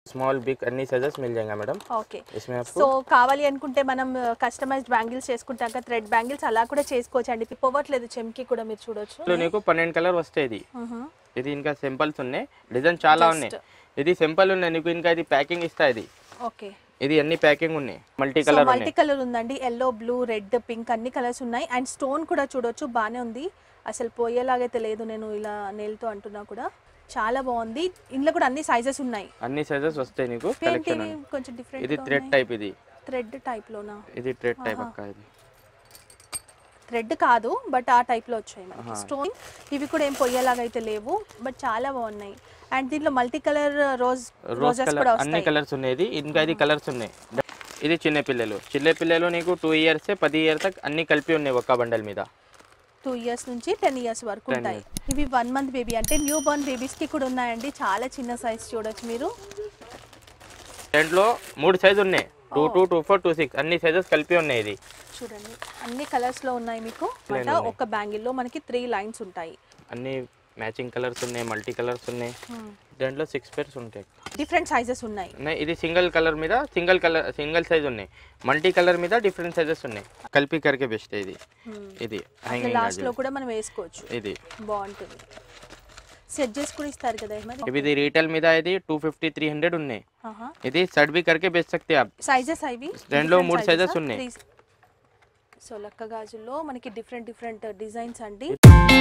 Small big अन्नी sizes मिल जाएगा मैडम ఓకే इसमें आपको సో కావాలి అనుకుంటే మనం కస్టమైజ్డ్ బ్యాంగిల్స్ చేసుకుంటాక థ్రెడ్ బ్యాంగిల్స్ అలా కూడా చేసుకోవచ్చు అండి పోవట్లేదు చెమ్కి కూడా మీరు చూడొచ్చు లో నీకు పన్నెండు కలర్ వస్తాయి ఇది మ్హూ. ఇది ఇంకా సింపుల్స్ ఉన్నాయి డిజైన్ చాలా ఉన్నాయి ఇది సింపుల్ ఉన్నాయి నీకు ఇంకా ఇది ప్యాకింగ్ ఇస్తా ఇది ఓకే ఇది అన్ని ప్యాకింగ్ ఉన్నాయి మల్టీ సో కలర్ మల్టీ ఉన్నాయి కలర్ ఉందండి ఎల్లో బ్లూ రెడ్ పింక్ అన్ని కలర్స్ ఉన్నాయి అండ్ స్టోన్ కూడా చూడొచ్చు బాగానే ఉంది అసలు పోయేలాగైతే లేదు నేను ఇలా నేల్తో అంటున్నా కూడా చాలా బాగుంది ఇందులో కూడా అన్ని సైజెస్ ఉన్నాయి అన్ని సైజెస్ వస్తాయి నీకు ఏంటి కలెక్షన్ ఇది కొంచెం డిఫరెంట్ ఇది థ్రెడ్ టైప్ ఇది థ్రెడ్ టైప్ లోనా ఇది థ్రెడ్ టైప్ అక్క ఇది థ్రెడ్ కాదు బట్ ఆ టైప్ లో వచ్చాయి మనకి స్టోన్ ఇవి కూడా ఏం పొయ్యేలాగా అయితే లేవు బట్ చాలా బాగున్నాయి అండ్ దీంట్లో multi colour rose rose roses colour కూడా అన్ని వస్తాయి కలర్స్ ఉన్నాయి ఇది ఇంకా ఇది కలర్స్ ఉన్నాయి ఇది చిన్న పిల్లలు చిన్న పిల్లలు నీకు టూ ఇయర్స్ పది ఇయర్ తక్ అన్ని కలిపి ఉన్నాయి ఒక్క బండల్ మీద టూ ఇయర్స్ నుంచి టెన్ ఇయర్స్ వరకు ఉంటాయి ఇవి వన్ మంత్ బేబీ అంటే న్యూ బోర్న్ బేబీస్ కి కూడా ఉన్నాయండి చాలా చిన్న సైజ్ చూడొచ్చు మీరు దాంట్లో మూడు సైజు ఉన్నాయి two two two four two six అన్ని సైజెస్ కలిపి ఉన్నాయి ఇది చూడండి అన్ని కలర్స్ లో ఉన్నాయి మీకు అంటే ఒక బ్యాంగిల్ లో మనకి త్రీ లైన్స్ ఉంటాయి అన్ని మ్యాచింగ్ కలర్స్ ఉన్నాయి మల్టీ కలర్స్ ఉన్నాయి దాంట్లో సిక్స్ పేర్స్ ఉంటాయి డిఫరెంట్ సైజెస్ ఉన్నాయి ఉన్నాయి, ఇది సింగిల్ కలర్ మీద సింగిల్ కలర్ సింగిల్ సైజ్ ఉన్నాయి మల్టీ కలర్ మీద డిఫరెంట్ సైజెస్ ఉన్నాయి కలిపి కరికే బెస్ట్ ఇది ఇది హ్యాంగింగ్ లాస్ట్ లో కూడా మనం వేసుకోవచ్చు ఇది బాగుంటుంది సెట్ చేసి కూడా ఇస్తారు కదా మరి ఇవి ఇది రీటైల్ మీద ఇది టూ ఫిఫ్టీ త్రీ హండ్రెడ్ ఉన్నాయి ఇది సర్ట్ भी करके बेच सकते हैं आप సైజెస్ అవి దాంట్లో మూడు sizes ఉన్నాయి. సో లక్క గాజుల్లో మనకి డిఫరెంట్ డిఫరెంట్ డిజైన్స్ అండి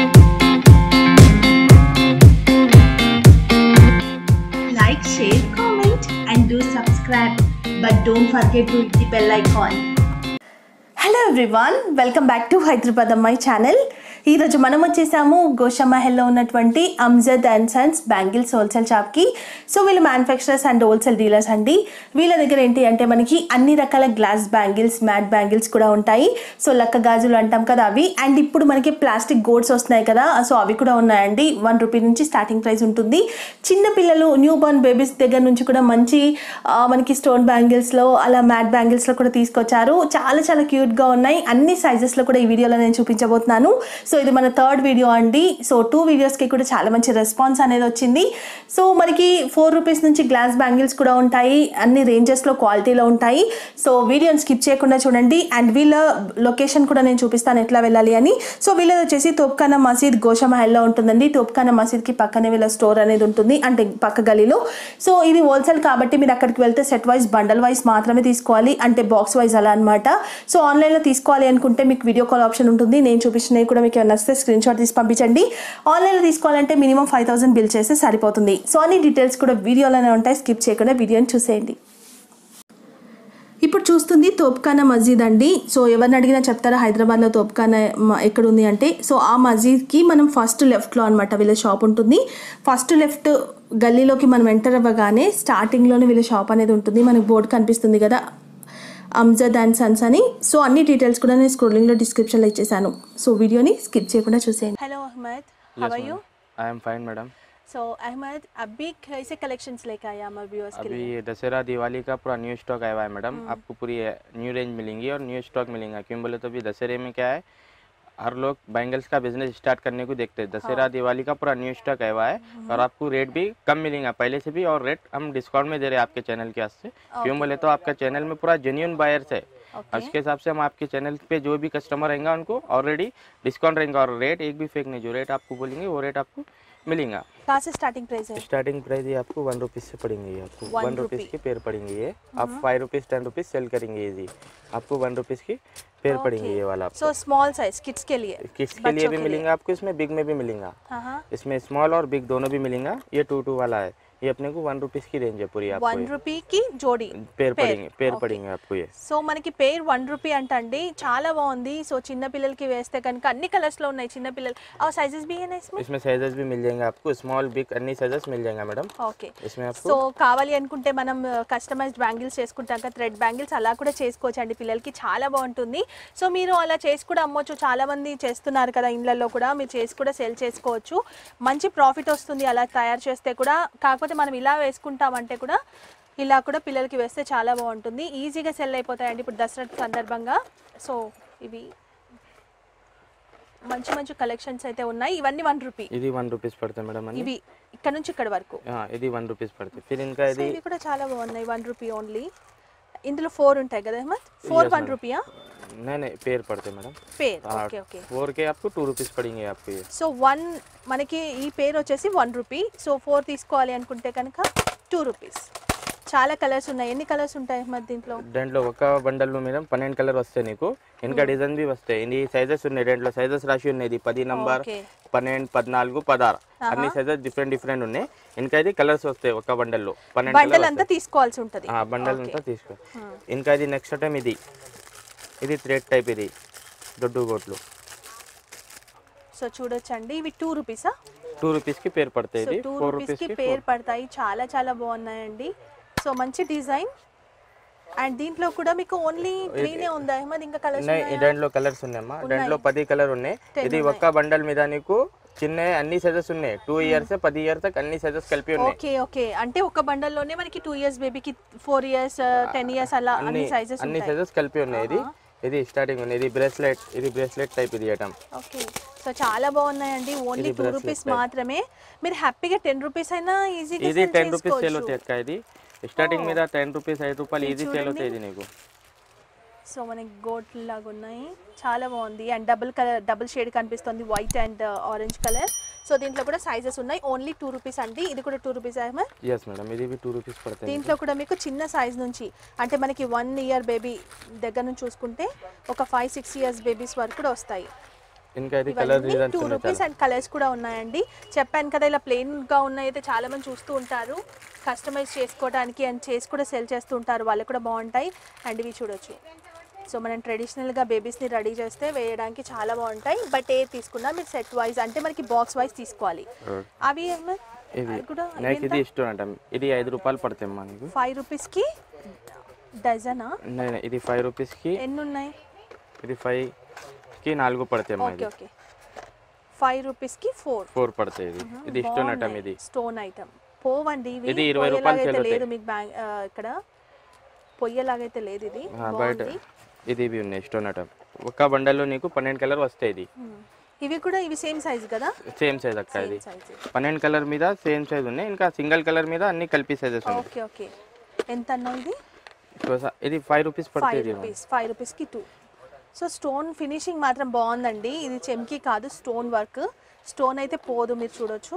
like, share, comment, and do subscribe. But don't forget to hit the bell icon. Hello everyone welcome back to Hyderabad అమ్మాయి ఛానల్ ఈరోజు మనం వచ్చేసాము గోషమహల్లో ఉన్నటువంటి Amjad and sons bangles wholesale షాప్కి సో వీళ్ళు మ్యానుఫ్యాక్చరర్స్ అండ్ హోల్సేల్ డీలర్స్ అండి వీళ్ళ దగ్గర ఏంటి అంటే మనకి అన్ని రకాల గ్లాస్ బ్యాంగిల్స్ మ్యాట్ బ్యాంగిల్స్ కూడా ఉంటాయి సో లక్క గాజులు అంటాం కదా అవి అండ్ ఇప్పుడు మనకి ప్లాస్టిక్ గోడ్స్ వస్తున్నాయి కదా సో అవి కూడా ఉన్నాయండి వన్ రూపీ నుంచి స్టార్టింగ్ ప్రైస్ ఉంటుంది చిన్న పిల్లలు న్యూ బోర్న్ బేబీస్ దగ్గర నుంచి కూడా మంచి ఆ, మనకి స్టోన్ బ్యాంగిల్స్లో అలా మ్యాట్ బ్యాంగిల్స్లో కూడా తీసుకొచ్చారు చాలా చాలా క్యూట్గా ఉన్నాయి అన్ని సైజెస్లో కూడా ఈ వీడియోలో నేను చూపించబోతున్నాను సో ఇది మన థర్డ్ వీడియో అండి సో టూ వీడియోస్కి కూడా చాలా మంచి రెస్పాన్స్ అనేది వచ్చింది సో మనకి ఫోర్ రూపీస్ నుంచి గ్లాస్ బ్యాంగిల్స్ కూడా ఉంటాయి అన్ని రేంజెస్లో క్వాలిటీలో ఉంటాయి సో వీడియోని స్కిప్ చేయకుండా చూడండి అండ్ వీళ్ళ లొకేషన్ కూడా నేను చూపిస్తాను ఎట్లా వెళ్ళాలి అని సో వీళ్ళది వచ్చేసి తోప్ఖానా మసీద్ గోషమహల్లో ఉంటుందండి తోప్ఖానా మసీద్కి పక్కనే వీళ్ళ స్టోర్ అనేది ఉంటుంది అంటే పక్క గలీలో సో ఇది హోల్సేల్ కాబట్టి మీరు అక్కడికి వెళ్తే సెట్ వైజ్ బండల్ వైజ్ మాత్రమే తీసుకోవాలి అంటే బాక్స్ వైజ్ అలా అనమాట సో ఆన్లైన్లో తీసుకోవాలి అనుకుంటే మీకు వీడియో కాల్ ఆప్షన్ ఉంటుంది నేను చూపించినవి కూడా మీకు ఏమైనా నచ్చితే స్క్రీన్ షాట్ తీసి పంపించండి ఆన్లైన్లో తీసుకోవాలంటే మినిమం ఫైవ్ థౌసండ్ బిల్ చేస్తే సరిపోతుంది సో అన్ని డీటెయిల్స్ కూడా వీడియోలోనే ఉంటాయి స్కిప్ చేయకుండా వీడియోని చూసేయండి ఇప్పుడు చూస్తుంది తోప్ఖానా మస్జిద్ అండి సో ఎవరిని అడిగినా చెప్తారా హైదరాబాద్లో తోప్ఖానా మ- ఎక్కడ ఉంది అంటే సో ఆ మస్జిద్కి మనం ఫస్ట్ లెఫ్ట్లో అనమాట వీళ్ళ షాప్ ఉంటుంది ఫస్ట్ లెఫ్ట్ గల్లీలోకి మనం ఎంటర్ అవ్వగానే స్టార్టింగ్లోనే వీళ్ళ షాప్ అనేది ఉంటుంది మనకు బోర్డు కనిపిస్తుంది కదా అమ్జద్ అండ్ సన్స్ అని సో అన్ని డీటెయిల్స్ కూడా నేను స్క్రోలింగ్లో డిస్క్రిప్షన్లో ఇచ్చేసాను సో వీడియోని స్కిప్ చేయకుండా చూసేయండి hello Ahmed Yes, madam. I am fine madam so Ahmed అబ్బీ कैसे कलेक्शंस लेके आया हमारे व्यूअर्स के अभी लिए दशहरा दिवाली का पूरा न्यू स्टॉक आया हुआ है मैडम आपको पूरी न्यू रेंज मिलेंगी और न्यू स्टॉक मिलेगा क्यों बोले तो अभी दशहरे में क्या है हर लोग बैंगल्स का बिजनेस स्टार्ट करने को देखते हैं दशहरा दिवाली का पूरा न्यू स्टॉक आया हुआ है और आपको रेट भी कम मिलेगा पहले से भी और रेट हम डिस्काउंट में दे रहे हैं आपके चैनल के वास्ते क्यों बोले तो आपका चैनल में पूरा जेन्यून बायर्स है ओके उसके हिसाब से हम आपके चैनल पे जो भी कस्टमर रहेंगे उनको ऑलरेडी डिस्काउंट रहेगा और रेट एक भी फेक नहीं जो रेट आपको बोलेंगे वो रेट आपको मिलेगा कहाँ से स्टार्टिंग प्राइस है स्टार्टिंग प्राइस ये आपको वन रुपीज़ से पड़ेंगे ये आपको One वन रुपीज़ rupee. के पेड़ पड़ेंगे ये आप five rupees ten rupees sell करेंगे ये जी आपको वन रुपीज़ की पेड़ पड़ेंगे ये वाला आपको सो स्मॉल साइज किड्स के लिए किड्स के लिए बच्चों भी के लिए। मिलेंगे आपको इसमें बिग में भी मिलेगा हाँ हाँ इसमें स्मॉल और बिग दोनों भी मिलेंगा ये टू टू वाला है ये अपने को वन रुपीज़ की रेंज है पूरी आपको వన్ ये। రూపీకి జోడీ पेड़ पेड़, पड़ेंगे पेड़ okay. पड़ेंगे आपको ये సో మనకి పేర్ వన్ రూపీ అంటండి చాలా బాగుంది సో చిన్న పిల్లలకి వేస్తే కనుక అన్ని కలర్స్ లో ఉన్నాయి చిన్న పిల్లలు ఆ సైజెస్ भी है ना इसमें इसमें साइजेस भी मिल जाएंगे आपको स्मॉल बिग अन्नी साइजेस मिल जाएगा मैडम ఓకే इसमें आपको సో కావాలి అనుకుంటే మనం కస్టమైజ్డ్ బ్యాంగిల్స్ చేసుకుంటాక థ్రెడ్ బ్యాంగిల్స్ అలా కూడా చేసుకోవచ్చు అండి పిల్లలకి చాలా బాగుంటుంది సో మీరు అలా చేసి కూడా అమ్మొచ్చు చాలా మంది చేస్తున్నారు కదా ఇండ్లలో కూడా మీరు చేసి కూడా సెల్ చేసుకోవచ్చు మంచి ప్రాఫిట్ వస్తుంది అలా తయారు చేస్తే కూడా కాకపోతే మనం ఇలా వేసుకుంటామంటే కూడా ఇలా కూడా పిల్లలకి వేస్తే చాలా బాగుంటుంది ఈజీగా సెల్ అయిపోతాయండి ఇప్పుడు దసరా సందర్భంగా సో ఇవి మంచి మంచి కలెక్షన్స్ అయితే ఉన్నాయి ఇవన్నీ వన్ రూపీ ఇది వన్ రూపీస్ పడతాయి మేడం అన్ని ఇవి ఇక్కడ నుంచి ఇక్కడ వరకు हाँ ఇది వన్ రూపీస్ పడుతుంది फिर इनका సో ఇది ఇవి కూడా చాలా బాగున్నాయి వన్ రూపీ ఓన్లీ ఇందులో ఫోర్ ఉంటాయి కదా Ahmed four Yes, one madam. రూపీయా नहीं नहीं पेड़ पड़ते मैडम పేర్ हाँ, ఓకే ఓకే फोर के आपको टू रुपीस पड़ेंगे आपको ये సో వన్ మనకి ఈ పేరు వచ్చేసి వన్ రూపీ సో ఫోర్ తీసుకోవాలి అనుకుంటే కనుక టూ రూపీస్ చాలా కలర్స్ ఉన్నాయి ఎన్ని కలర్స్ ఉంటాయి అహ్మద్ దీంట్లో దాంట్లో ఒక బండల్లో మేడం పన్నెండు కలర్ వస్తాయి నీకు ఇంకా డిజైన్ బి వస్తాయి ఇన్ని సైజెస్ ఉన్నాయి దాంట్లో సైజెస్ రాసి ఉన్నాయి ఇది పది నంబర్ ఓకే పన్నెండు పద్నాలుగు పదహారు అన్ని సైజెస్ డిఫరెంట్ డిఫరెంట్ ఉన్నాయి ఇంకా ఇది కలర్స్ వస్తాయి ఒక బండల్లో పన్నెండు బండల్ కలర్ అంతా తీసుకోవాల్సి ఉంటుంది బండల్ అంతా తీసుకో ఇంకా ఇది నెక్స్ట్ టైం ఇది ఇది థ్రెడ్ టైప్ ఇది దొడ్డు గోట్లు సో చూడొచ్చండి ఇవి టూ రూపీసా టూ రూపీస్కి పేరు పడతాయి సో ఇది టూ ఫోర్ రూపీస్కి రూపీస్కి పేరు పడతాయి చాలా చాలా బాగున్నాయండి సో మంచి డిజైన్ అండ్ దీంట్లో కూడా మీకు ఓన్లీ గ్రీనే ఉందా అహ్మద్ ఇంకా కలర్స్ ఉన్నాయి దాంట్లో కలర్స్ ఉన్నాయమ్మా దాంట్లో పది కలర్ ఉన్నాయి ఇది ఒక్క బండల్ మీద నీకు చిన్న అన్ని సైజెస్ ఉన్నాయి టూ ఇయర్స్ పది ఇయర్స్ తక్ అన్ని సైజెస్ కలిపి ఉన్నాయి ఓకే ఓకే అంటే ఒక బండల్లోనే మనకి టూ ఇయర్స్ బేబీకి ఫోర్ ఇయర్స్ టెన్ ఇయర్స్ అలా అన్ని సైజెస్ అన్ని ఉంటాయి సైజెస్ కలిపి ఉన్నాయి ఇది ఇది స్టార్టింగ్ ఉంది ఇది బ్రేస్లెట్ ఇది బ్రేస్లెట్ టైప్ ఇది ఐటమ్ ఓకే సో చాలా బాగున్నాయండి ఓన్లీ టూ రూపీస్ మాత్రమే మీరు హ్యాపీగా టెన్ రూపీస్ అయినా ఈజీగా ఇది టెన్ రూపీస్ సేల్ అవుతాయి అక్క ఇది స్టార్టింగ్ మీద టెన్ రూపీస్ ఐదు రూపాయలు ఈజీ సేల్ అవుతాయి ఇది నీకు సో మనకి గోట్ లాగా ఉన్నాయి చాలా బాగుంది and double colour double shade కనిపిస్తుంది white and orange colour so దీంట్లో కూడా సైజెస్ ఉన్నాయి ఓన్లీ టూ రూపీస్ అండి ఇది కూడా two rupees Ahmed yes madam ఇది టూ రూపీస్ పడతాయి దీంట్లో కూడా మీకు చిన్న సైజ్ నుంచి అంటే మనకి వన్ ఇయర్ బేబీ దగ్గర నుంచి చూసుకుంటే ఒక ఫైవ్ సిక్స్ ఇయర్స్ బేబీస్ వరకు కూడా వస్తాయి ఇంకా ఇది కలర్ ఇవన్నీ డిజైన్స్ టూ ఉన్నాయి రూపీస్ అండ్ కలర్స్ కూడా ఉన్నాయండి చెప్పాను కదా ఇలా ప్లెయిన్గా ఉన్నాయి అయితే చాలా మంది చూస్తూ ఉంటారు కస్టమైజ్ చేసుకోవడానికి అండ్ చేసి కూడా సెల్ చేస్తూ ఉంటారు వాళ్ళకి కూడా బాగుంటాయి అండ్ ఇవి చూడొచ్చు సో మనం ట్రెడిషనల్గా బేబీస్ని రెడీ చేస్తే వేయడానికి చాలా బాగుంటాయి బట్ ఏ తీసుకున్నా మీరు సెట్ వైజ్ అంటే మనకి బాక్స్ వైజ్ తీసుకోవాలి అవి అహ్మద్ ఇది అవి కూడా నాకు ఇది ఇష్టం అంట ఇది ఐదు రూపాయలు పడతాయి అమ్మా నీకు ఫైవ్ రూపీస్కి డజనా नहीं, नहीं, ఇది ఫైవ్ రూపీస్కి ఎన్ని ఉన్నాయి ఇది ఫైవ్కి నాలుగు పడతాయి అమ్మా ఓకే ఇది ఓకే ఫైవ్ రూపీస్కి ఫోర్ ఫోర్ పడతాయి ఇది ఇది స్టోన్ ఐటమ్ ఇది స్టోన్ ఐటమ్ పోవండి ఇవి ఇది ఇరవై రూపాయలు పొయ్యేలాగైతే చెల్లుతాయి. లేదు మీకు బ్యాంక్ ఇక్కడ పొయ్యేలాగైతే లేదు ఇది ఆ, బయట బాగుంది ఇది ఇవి ఉన్నాయి స్టోన్ ఐటమ్ ఒక్క బండల్లో నీకు పన్నెండు కలర్ వస్తాయి ఇది మ్మ్. ఇవి కూడా ఇవి సేమ్ సైజ్ కదా సేమ్ సైజ్ అక్క ఇది సైజ్ పన్నెండు కలర్ మీద సేమ్ సైజ్ ఉన్నాయి ఇంకా సింగిల్ కలర్ మీద అన్ని కలిపి సైజెస్ ఉన్నాయి ఓకే ఓకే ఎంత అన్నా ఇది సో స- ఇది ఫైవ్ రూపీస్ ఫైవ్ పడుతుంది రూపీస్ ఫైవ్ రూపీస్కి టూ సో స్టోన్ ఫినిషింగ్ మాత్రం బాగుందండి ఇది చెమ్కి కాదు స్టోన్ వర్క్ స్టోన్ అయితే పోదు మీరు చూడొచ్చు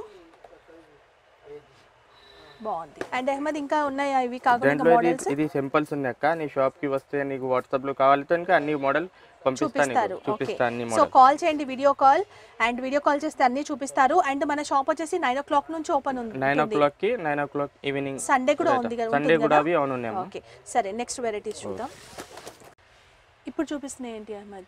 బాగుంది అండ్ అహ్మద్ ఇంకా ఉన్నాయా ఇవి కాకుండా దాంట్లో ఇది మోడల్స్ ఇది సింపుల్స్ ఉన్నాయి అక్క నీ షాప్ కి వస్తే నీకు వాట్సాప్ లో కావాలితో ఇంకా అన్ని మోడల్ పంపిస్తాను చూపిస్తారు నీకు. ఓకే చూపిస్తాను అన్ని సో మోడల్ కాల్ చేయండి video call and video call చేస్తే అన్ని చూపిస్తారు అండ్ మన షాప్ వచ్చేసి నైన్ ఓ క్లాక్ నుంచి ఓపెన్ ఉంది నైన్ ఓ క్లాక్ కి nine o'clock evening Sunday కూడా ఉంది కదా సండే ఉంటుంది కూడా కదా? అవి అవును ఉన్నాయమ్మా ఓకే సరే నెక్స్ట్ వెరైటీస్ చూద్దాం ఇప్పుడు చూపిస్తున్నాయి ఏంటి అహ్మద్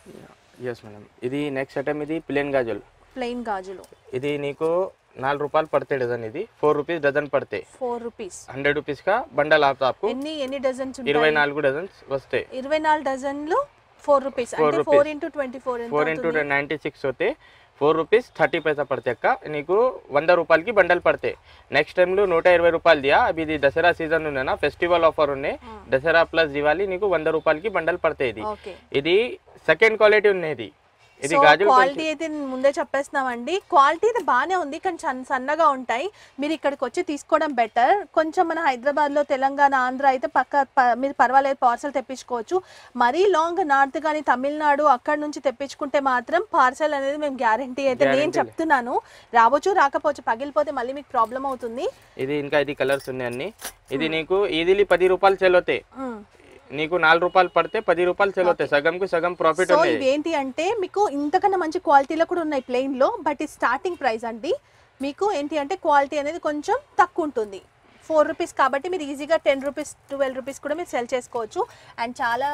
ఎస్ మేడం ఇది నెక్స్ట్ ఐటమ్ ఇది ప్లేన్ గాజులు ప్లెయిన్ గాజులు ఇది నీకు నాలుగు రూపాయలు పడతాయి డజన్ ఇది ఫోర్ రూపీస్ డజన్ పడతాయి ఫోర్ రూపీస్ హండ్రెడ్ రూపీస్ కా బండల్ ఆప్ आपको ఎన్ని ఎన్ని డజన్స్ ఇరవై ఉంటాయి నాలుగు డజన్స్ వస్తాయి ఇరవై నాలుగు డజన్లు ఫోర్ రూపీస్ Four అంటే rupees. Four into twenty four four into ninety six होते ఫోర్ రూపీస్ థర్టీ పైసా పడతాయి అక్క నీకు వంద రూపాయలకి బండల్ పడతాయి నెక్స్ట్ టైంలో నూట ఇరవై రూపాయలు దియా అవి ఇది దసరా సీజన్ ఉన్నాయా ఫెస్టివల్ ఆఫర్ ఉన్నాయి దసరా ప్లస్ దివాళీ నీకు వంద రూపాయలకి బండల్ పడతాయి ఇది ఓకే ఇది సెకండ్ క్వాలిటీ ఉన్నాయి ఇది ఇది సో గాజులు క్వాలిటీ అయితే ముందే చెప్పేస్తున్నామండి క్వాలిటీ అయితే బాగానే ఉంది కానీ సన్న సన్నగా ఉంటాయి మీరు ఇక్కడికి వచ్చి తీసుకోవడం బెటర్ కొంచెం మన హైదరాబాద్లో తెలంగాణ ఆంధ్ర అయితే పక్క ప- మీరు పర్వాలేదు పార్సల్ తెప్పించుకోవచ్చు మరీ లాంగ్ నార్త్ కానీ తమిళనాడు అక్కడ నుంచి తెప్పించుకుంటే మాత్రం పార్సల్ అనేది మేము గ్యారంటీ అయితే నేను Guarantee లే. చెప్తున్నాను రావచ్చు రాకపోవచ్చు పగిలిపోతే మళ్ళీ మీకు ప్రాబ్లం అవుతుంది ఇది ఇంకా ఇది కలర్స్ ఉన్నాయి అన్ని ఇది నీకు ఈజీలీ పది రూపాయలు సేల్ అవుతాయి మ్మ్. నీకు నాలుగు రూపాయలు పడితే పది రూపాయలు సేల్ అవుతాయి సగంకి సగం ప్రాఫిట్ సో ఉంది ఇవి ఏంటి అంటే మీకు ఇంతకన్నా మంచి క్వాలిటీలో కూడా ఉన్నాయి ప్లెయిన్ లో బట్ ఈ స్టార్టింగ్ ప్రైస్ అండి మీకు ఏంటి అంటే క్వాలిటీ అనేది కొంచెం తక్కువ ఉంటుంది ఫోర్ రూపీస్ కాబట్టి మీరు ఈజీగా టెన్ రూపీస్ ట్వెల్వ్ రూపీస్ కూడా మీరు సెల్ చేసుకోవచ్చు అండ్ చాలా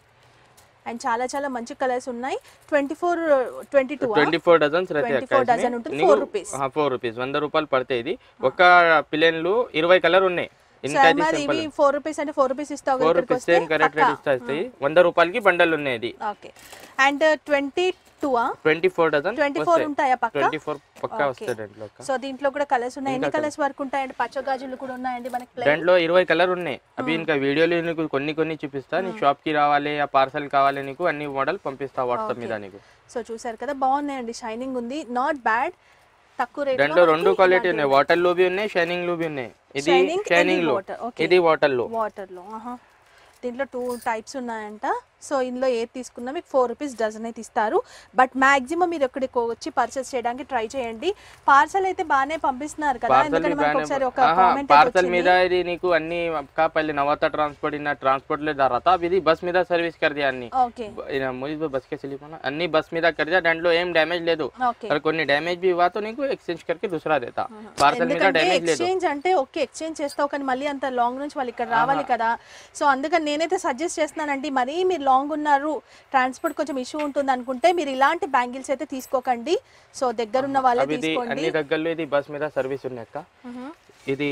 అండ్ చాలా చాలా మంచి కలర్స్ ఉన్నాయి twenty four twenty two twenty four dozens रहते 24 dozen ఉంటుంది, four rupees. ఫోర్ రూపీస్ వంద రూపాయలు పడతాయి ఇది ఒక పిల్లలు ఇరవై కలర్ ఉన్నాయి ఇంకా ఇది మరి సింపుల్ ఇవి ఫోర్ రూపీస్ అంటే ఫోర్ రూపీస్ ఇస్తావు four rupees same correct rate ఇస్తాయి వంద రూపాయలకి బండల్ ఉన్నాయి ఇది okay and twenty two twenty four dozen twenty four ఉంటాయా పక్క ట్వంటీ ఫోర్ పక్కా Okay. వస్తాయి దాంట్లో అక్క. సో దీంట్లో కూడా కలర్స్ ఉన్నాయి ఎన్ని కలర్స్ వరకు ఉంటాయండి పచ్చ గాజులు కూడా ఉన్నాయండి మనకి plain? దాంట్లో ఇరవై కలర్ ఉన్నాయి అవి ఇంకా వీడియోలో నీకు కొన్ని కొన్ని చూపిస్తా నీ షాప్ కి రావాలి ఆ పార్సల్ కావాలి నీకు అన్ని మోడల్ పంపిస్తా వాట్సాప్ మీద నీకు సో చూసారు కదా బాగున్నాయండి షైనింగ్ ఉంది నాట్ బ్యాడ్ తక్కువ రేట్ దాంట్లో రెండు క్వాలిటీ ఉన్నాయి వాటర్ లో బి ఉన్నాయి షైనింగ్ లో బి ఉన్నాయి ఇది Shining, షైనింగ్ ఇది లో water, okay. ఇది వాటర్ లో వాటర్ లో ఆహా. దీంట్లో టూ టైప్స్ ఉన్నాయంట సో ఇందులో ఏది తీసుకున్నా మీకు ఫోర్ రూపీస్ డజన్ అయితే ఇస్తారు బట్ మాక్సిమం మీరు ఇక్కడికి వచ్చి పర్చేస్ చేయడానికి ట్రై చేయండి పార్సల్ అయితే బాగానే పంపిస్తున్నారు కదా పార్సల్ ఎందుకంటే మనకు ఒకసారి ఒక కామెంట్ पार्सल మీద ఇది నీకు అన్ని का पहले नवाता ट्रांसपोर्ट इन ट्रांसपोर्ट ले जा रहा था अब ఇది బస్ మీద సర్వీస్ कर दिया అన్ని ఓకే ముజి బస్ కే చెల్లిపోనా అన్ని బస్ మీద कर दिया దాంట్లో ఏం డ్యామేజ్ లేదు ఓకే అక్కడ కొన్ని డ్యామేజ్ भी हुआ तो నీకు ఎక్స్చేంజ్ करके दूसरा देता పార్సల్ మీద ఎందుకంటే డ్యామేజ్ లేదు ఎక్స్చేంజ్ అంటే ఓకే ఎక్స్చేంజ్ చేస్తావు కానీ మళ్ళీ అంత లాంగ్ నుంచి వాళ్ళు ఇక్కడ రావాలి కదా సో అందుకని నేనైతే సజెస్ట్ చేస్తున్నానండి మరీ మీరు లాంగ్ ఉన్నారు ట్రాన్స్పోర్ట్ కొంచెం ఇష్యూ ఉంటుంది అనుకుంటే మీరు ఇలాంటి బ్యాంగిల్స్ అయితే తీసుకోకండి సో దగ్గరున్న వాళ్ళే అవి ఇది తీసుకోండి అన్ని దగ్గరలో ఇది బస్ మీద సర్వీస్ ఉన్నాయి అక్క మ్హూ. ఇది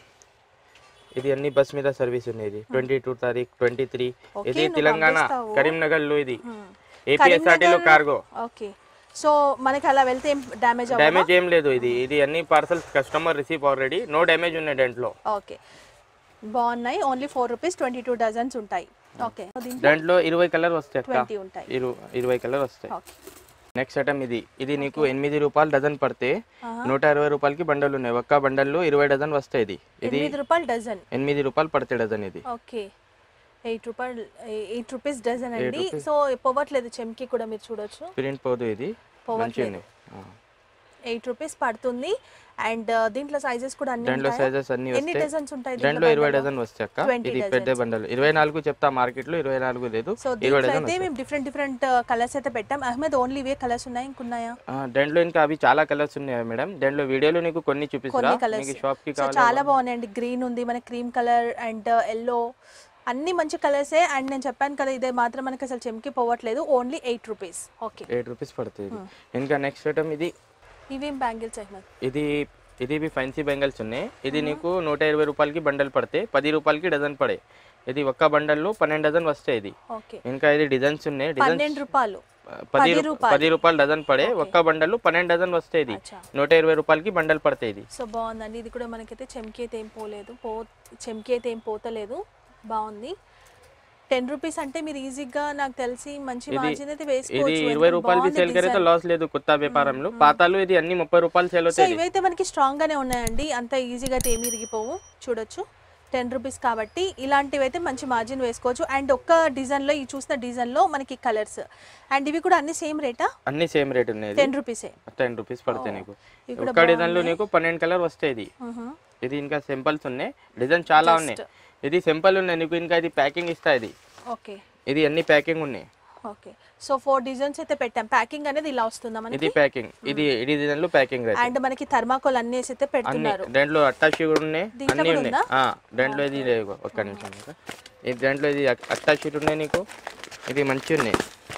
ఇది అన్ని బస్ మీద సర్వీస్ ఉన్నాయి ఇది ట్వంటీ టూ తారీఖు ట్వంటీ త్రీ Okay, ఇది నువ్వు తెలంగాణ పంపిస్తావు. కరీంనగర్ లో ఇది మ్మ్. ఏపీఎస్ఆర్టీ లో కార్గో ఓకే సో మనకి అలా వెళ్తే ఏం డ్యామేజ్ అవ్వదు డ్యామేజ్ ఏం లేదు ఇది ఇది అన్ని parcels customer receive already no damage ఉన్నాయి దాంట్లో ఓకే బాగున్నాయి only four rupees twenty two dozens ఉంటాయి ఓకే దాంట్లో ఇరవై కలర్ వస్తాయి అక్క ట్వంటీ ఉంటాయి ఇరు ఇరవై కలర్ వస్తాయి ఓకే నెక్స్ట్ ఐటమ్ ఇది ఇది నీకు ఎనిమిది రూపాయలు డజన్ పడితే నూట ఇరవై రూపాయలకి బండలు ఉన్నాయి ఒక్క బండల్లో ఇరవై డజన్ వస్తాయి ఇది ఇది ఎనిమిది రూపాయలు డజన్ ఎనిమిది రూపాయలు పడితే డజన్ ఇది ఓకే ఎయిట్ రూపాయలు ఎయిట్ రూపీస్ డజన్ అండి సో పోవట్లేదు చెమ్కి కూడా మీరు చూడొచ్చు ప్రింట్ పోదు ఇది మంచిగా ఉన్నాయి ఆ. ఎయిట్ రూపీస్ పడుతుంది అండ్ దీంట్లో సైజెస్ కూడా అన్ని దాంట్లో ఉంటాయా? సైజెస్ అన్ని ఎన్ని వస్తాయి డజన్స్ ఉంటాయి దాంట్లో ఇరవై డజన్ వస్తాయి అక్క 20 ఇది పెద్ద బండలు ఇరవై నాలుగు చెప్తా మార్కెట్ లో ఇరవై నాలుగు లేదు సో ఇరవై దీంట్లో డజన్ అయితే మేము డిఫరెంట్ డిఫరెంట్ కలర్స్ అయితే పెట్టాం అహ్మద్ ఓన్లీ ఇవే కలర్స్ ఉన్నాయి ఇంకున్నాయా ఆ, దాంట్లో ఇంకా అవి చాలా కలర్స్ ఉన్నాయి మేడం దాంట్లో వీడియోలో నీకు కొన్ని చూపిస్తారా కొన్ని కలర్స్ మీకు షాప్ కి సో కావాలి చాలా బాగున్నాయండి గ్రీన్ ఉంది మన క్రీమ్ కలర్ అండ్ ఎల్లో అన్ని మంచి కలర్సే అండ్ నేను చెప్పాను కదా ఇదే మాత్రం మనకి అసలు చెమ్కి పోవట్లేదు only eight rupees okay eight rupees పడుతుంది ఇది. ఇంకా నెక్స్ట్ ఐటమ్ ఇది ఇవేం బ్యాంగిల్స్ అహ్మద్ ఇది ఇది ఇవి ఫ్యాన్సీ బెంగల్స్ ఉన్నాయి ఇది నీకు నూట ఇరవై రూపాయలకి బండల్ పడతాయి పది రూపాయలకి డజన్ పడే ఇది ఒక్క బండల్లో పన్నెండు డజన్ వస్తాయి ఇది ఓకే ఇంకా ఇది డిజైన్స్ ఉన్నాయి డిజైన్స్ పన్నెండు రూపాయలు పది పది రూ- పది రూపాయలు డజన్ పడే ఒక్క బండల్లో పన్నెండు డజన్ వస్తాయి ఇది అచ్చా. నూట ఇరవై రూపాయలకి బండల్ పడతాయి ఇది సో బాగుందండి ఇది కూడా మనకైతే చెమ్కి అయితే ఏం పోలేదు పో చెమ్కి అయితే ఏం పోతలేదు బాగుంది టెన్ రూపీస్ అంటే మీరు ఈజీగా నాకు తెలిసి మంచి మార్జిన్ అయితే ఇది వేసుకోవచ్చు ఇరవై ఎందుకంటే రూపాయలకి బాగుంది సేల్ కరైతే design. లాస్ లేదు కొత్త వ్యాపారంలో పాతాలు ఇది అన్ని ముప్పై రూపాయలు సేల్ సో అవుతాయి ఇవైతే మనకి స్ట్రాంగ్ గానే ఉన్నాయండి అంత ఈజీగా అయితే ఏమి ఇరిగిపోవు చూడొచ్చు టెన్ రూపీస్ కాబట్టి ఇలాంటివి అయితే మంచి మార్జిన్ వేసుకోవచ్చు అండ్ ఒక్క డిజైన్ లో ఈ చూసిన డిజైన్ లో మనకి కలర్స్ అండ్ ఇవి కూడా అన్ని సేమ్ రేటా అన్ని సేమ్ రేట్ ఉన్నాయి టెన్ రూపీసే టెన్ రూపీస్ పడతాయి నీకు ఇవి కూడా ఒక్క డిజైన్ లో నీకు పన్నెండు కలర్ వస్తాయి ఇది ఇది ఇంకా సింపుల్స్ ఉన్నాయి డిజైన్ చాలా ఉన్నాయి ఇది సింపుల్ ఉన్నాయి నీకు ఇంకా ఇది ప్యాకింగ్ ఇస్తా ఇది ఓకే ఇది అన్ని ప్యాకింగ్ ఉన్నాయి ఓకే సో ఫోర్ డిజైన్స్ అయితే పెట్టాం ప్యాకింగ్ అనేది ఇలా వస్తుందా ఇది మనకి ప్యాకింగ్ ఇది ఇది డిజైన్ లో ప్యాకింగ్ రైతే అండ్ మనకి థర్మాకోల్ అన్ని వేసి అయితే అన్ని పెడుతున్నారు దాంట్లో అట్టాషి కూడా ఉన్నాయి దీంట్లో అన్ని కూడా ఉన్నాయి ఉందా? ఆ, దాంట్లో ఇది లేవు. ఒక్క నిమిషం ఇంకా. ఇది దాంట్లో ఇది అట్టా షీట్ ఉన్నాయి నీకు ఇది మంచి ఉన్నాయి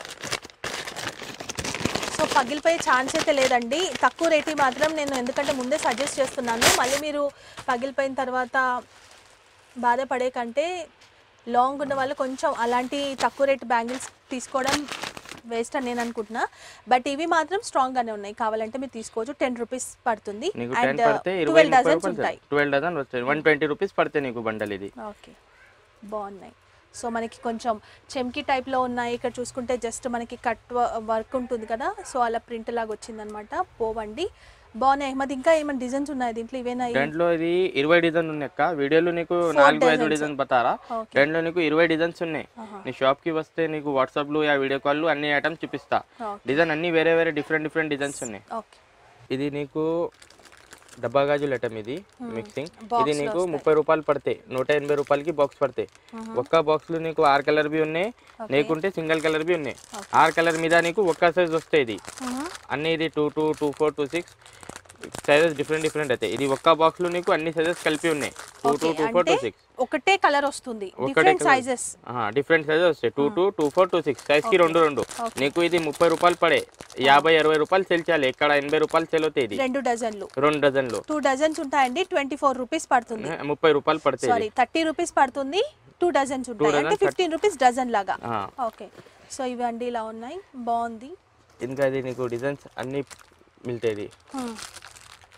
సో పగిలిపోయే ఛాన్స్ అయితే లేదండి తక్కువ రేట్ మాత్రం నేను ఎందుకంటే ముందే సజెస్ట్ చేస్తున్నాను మళ్ళీ మీరు పగిలిపోయిన తర్వాత బాధపడే కంటే లాంగ్ ఉన్న వాళ్ళు కొంచెం అలాంటి తక్కువ రేట్ బ్యాంగిల్స్ తీసుకోవడం వేస్ట్ అని నేను అనుకుంటున్నా బట్ ఇవి మాత్రం స్ట్రాంగ్ గానే ఉన్నాయి కావాలంటే మీరు తీసుకోవచ్చు టెన్ రూపీస్ పడుతుంది నీకు టెన్ అండ్ పడితే ఇరవై ట్వెల్వ్ ముప్పై డజన్స్ రూపాయలు ఉంటాయి ట్వెల్వ్ డజన్ వస్తాయి వన్ ట్వంటీ రూపీస్ పడితే నీకు బండల్ ఇది ఓకే బాగున్నాయి సో మనకి కొంచెం చెమ్కి టైప్లో ఉన్నాయి ఇక్కడ చూసుకుంటే జస్ట్ మనకి కట్ వర్క్ ఉంటుంది కదా సో అలా ప్రింట్ లాగా వచ్చిందనమాట పోవండి బాగున్నాయి అహ్మద్ ఇంకా ఏమైనా డిజైన్స్ ఉన్నాయి దీంట్లో ఇవేనా ఇవి? దాంట్లో ఇది ఇరవై డిజైన్ ఉన్నాయి అక్క వీడియోలో నీకు నాలుగు ఐదు డిజైన్ బతారా ఓకే దాంట్లో నీకు ఇరవై డిజైన్స్ ఉన్నాయి ఆహా. నీ షాప్ కి వస్తే నీకు వాట్సాప్ లో యా వీడియో కాల్ అన్ని ఐటమ్స్ చూపిస్తా ఓకే డిజైన్ అన్ని వేరే వేరే డిఫరెంట్ డిఫరెంట్ డిజైన్స్ ఉన్నాయి ఓకే ఇది నీకు డబ్బా గాజులు ఐటమ్ ఇది మిక్సింగ్ Box ఇది లో నీకు వస్తాయి. ముప్పై రూపాయలు పడతాయి నూట ఎనభై రూపాయలకి బాక్స్ పడతాయి ఒక్క బాక్స్ లో నీకు ఆరు కలర్ బి ఉన్నాయి లేకుంటే సింగిల్ కలర్ బి ఉన్నాయి ఆరు కలర్ మీద నీకు ఒక్క సైజ్ వస్తాయి ఇది అన్ని ఇది two two two four two six sizes different different అయితే ఇది ఒక్క బాక్స్ లో నీకు అన్ని సైజెస్ కలిపి ఉన్నాయి two two two four two అంటే సిక్స్ ఒకటే కలర్ వస్తుంది ఒకటే different colour. Sizes different sizes వస్తాయి two two two four two six size కి రెండు రెండు నీకు ఇది ముప్పై రూపాయలు పడే యాభై అరవై రూపాయలు సెల్ చేయాలి ఇక్కడ ఎనభై రూపాయలు సెల్ అవుతాయి ఇది రెండు డజన్లు రెండు డజన్లు టూ డజన్స్ ఉంటాయండి ట్వంటీ ఫోర్ రూపీస్ పడుతుంది ముప్పై రూపాయలు పడతాయి సారీ థర్టీ రూపీస్ పడుతుంది టూ డజన్స్ ఉంటాయి అంటే ఫిఫ్టీన్ రూపీస్ డజన్ లాగా ఆ. ఓకే సో ఇవండి ఇలా ఉన్నాయి బాగుంది ఇంకా ఇది నీకు డిజైన్స్ అన్ని మిల్తాయి ఇది Hmm.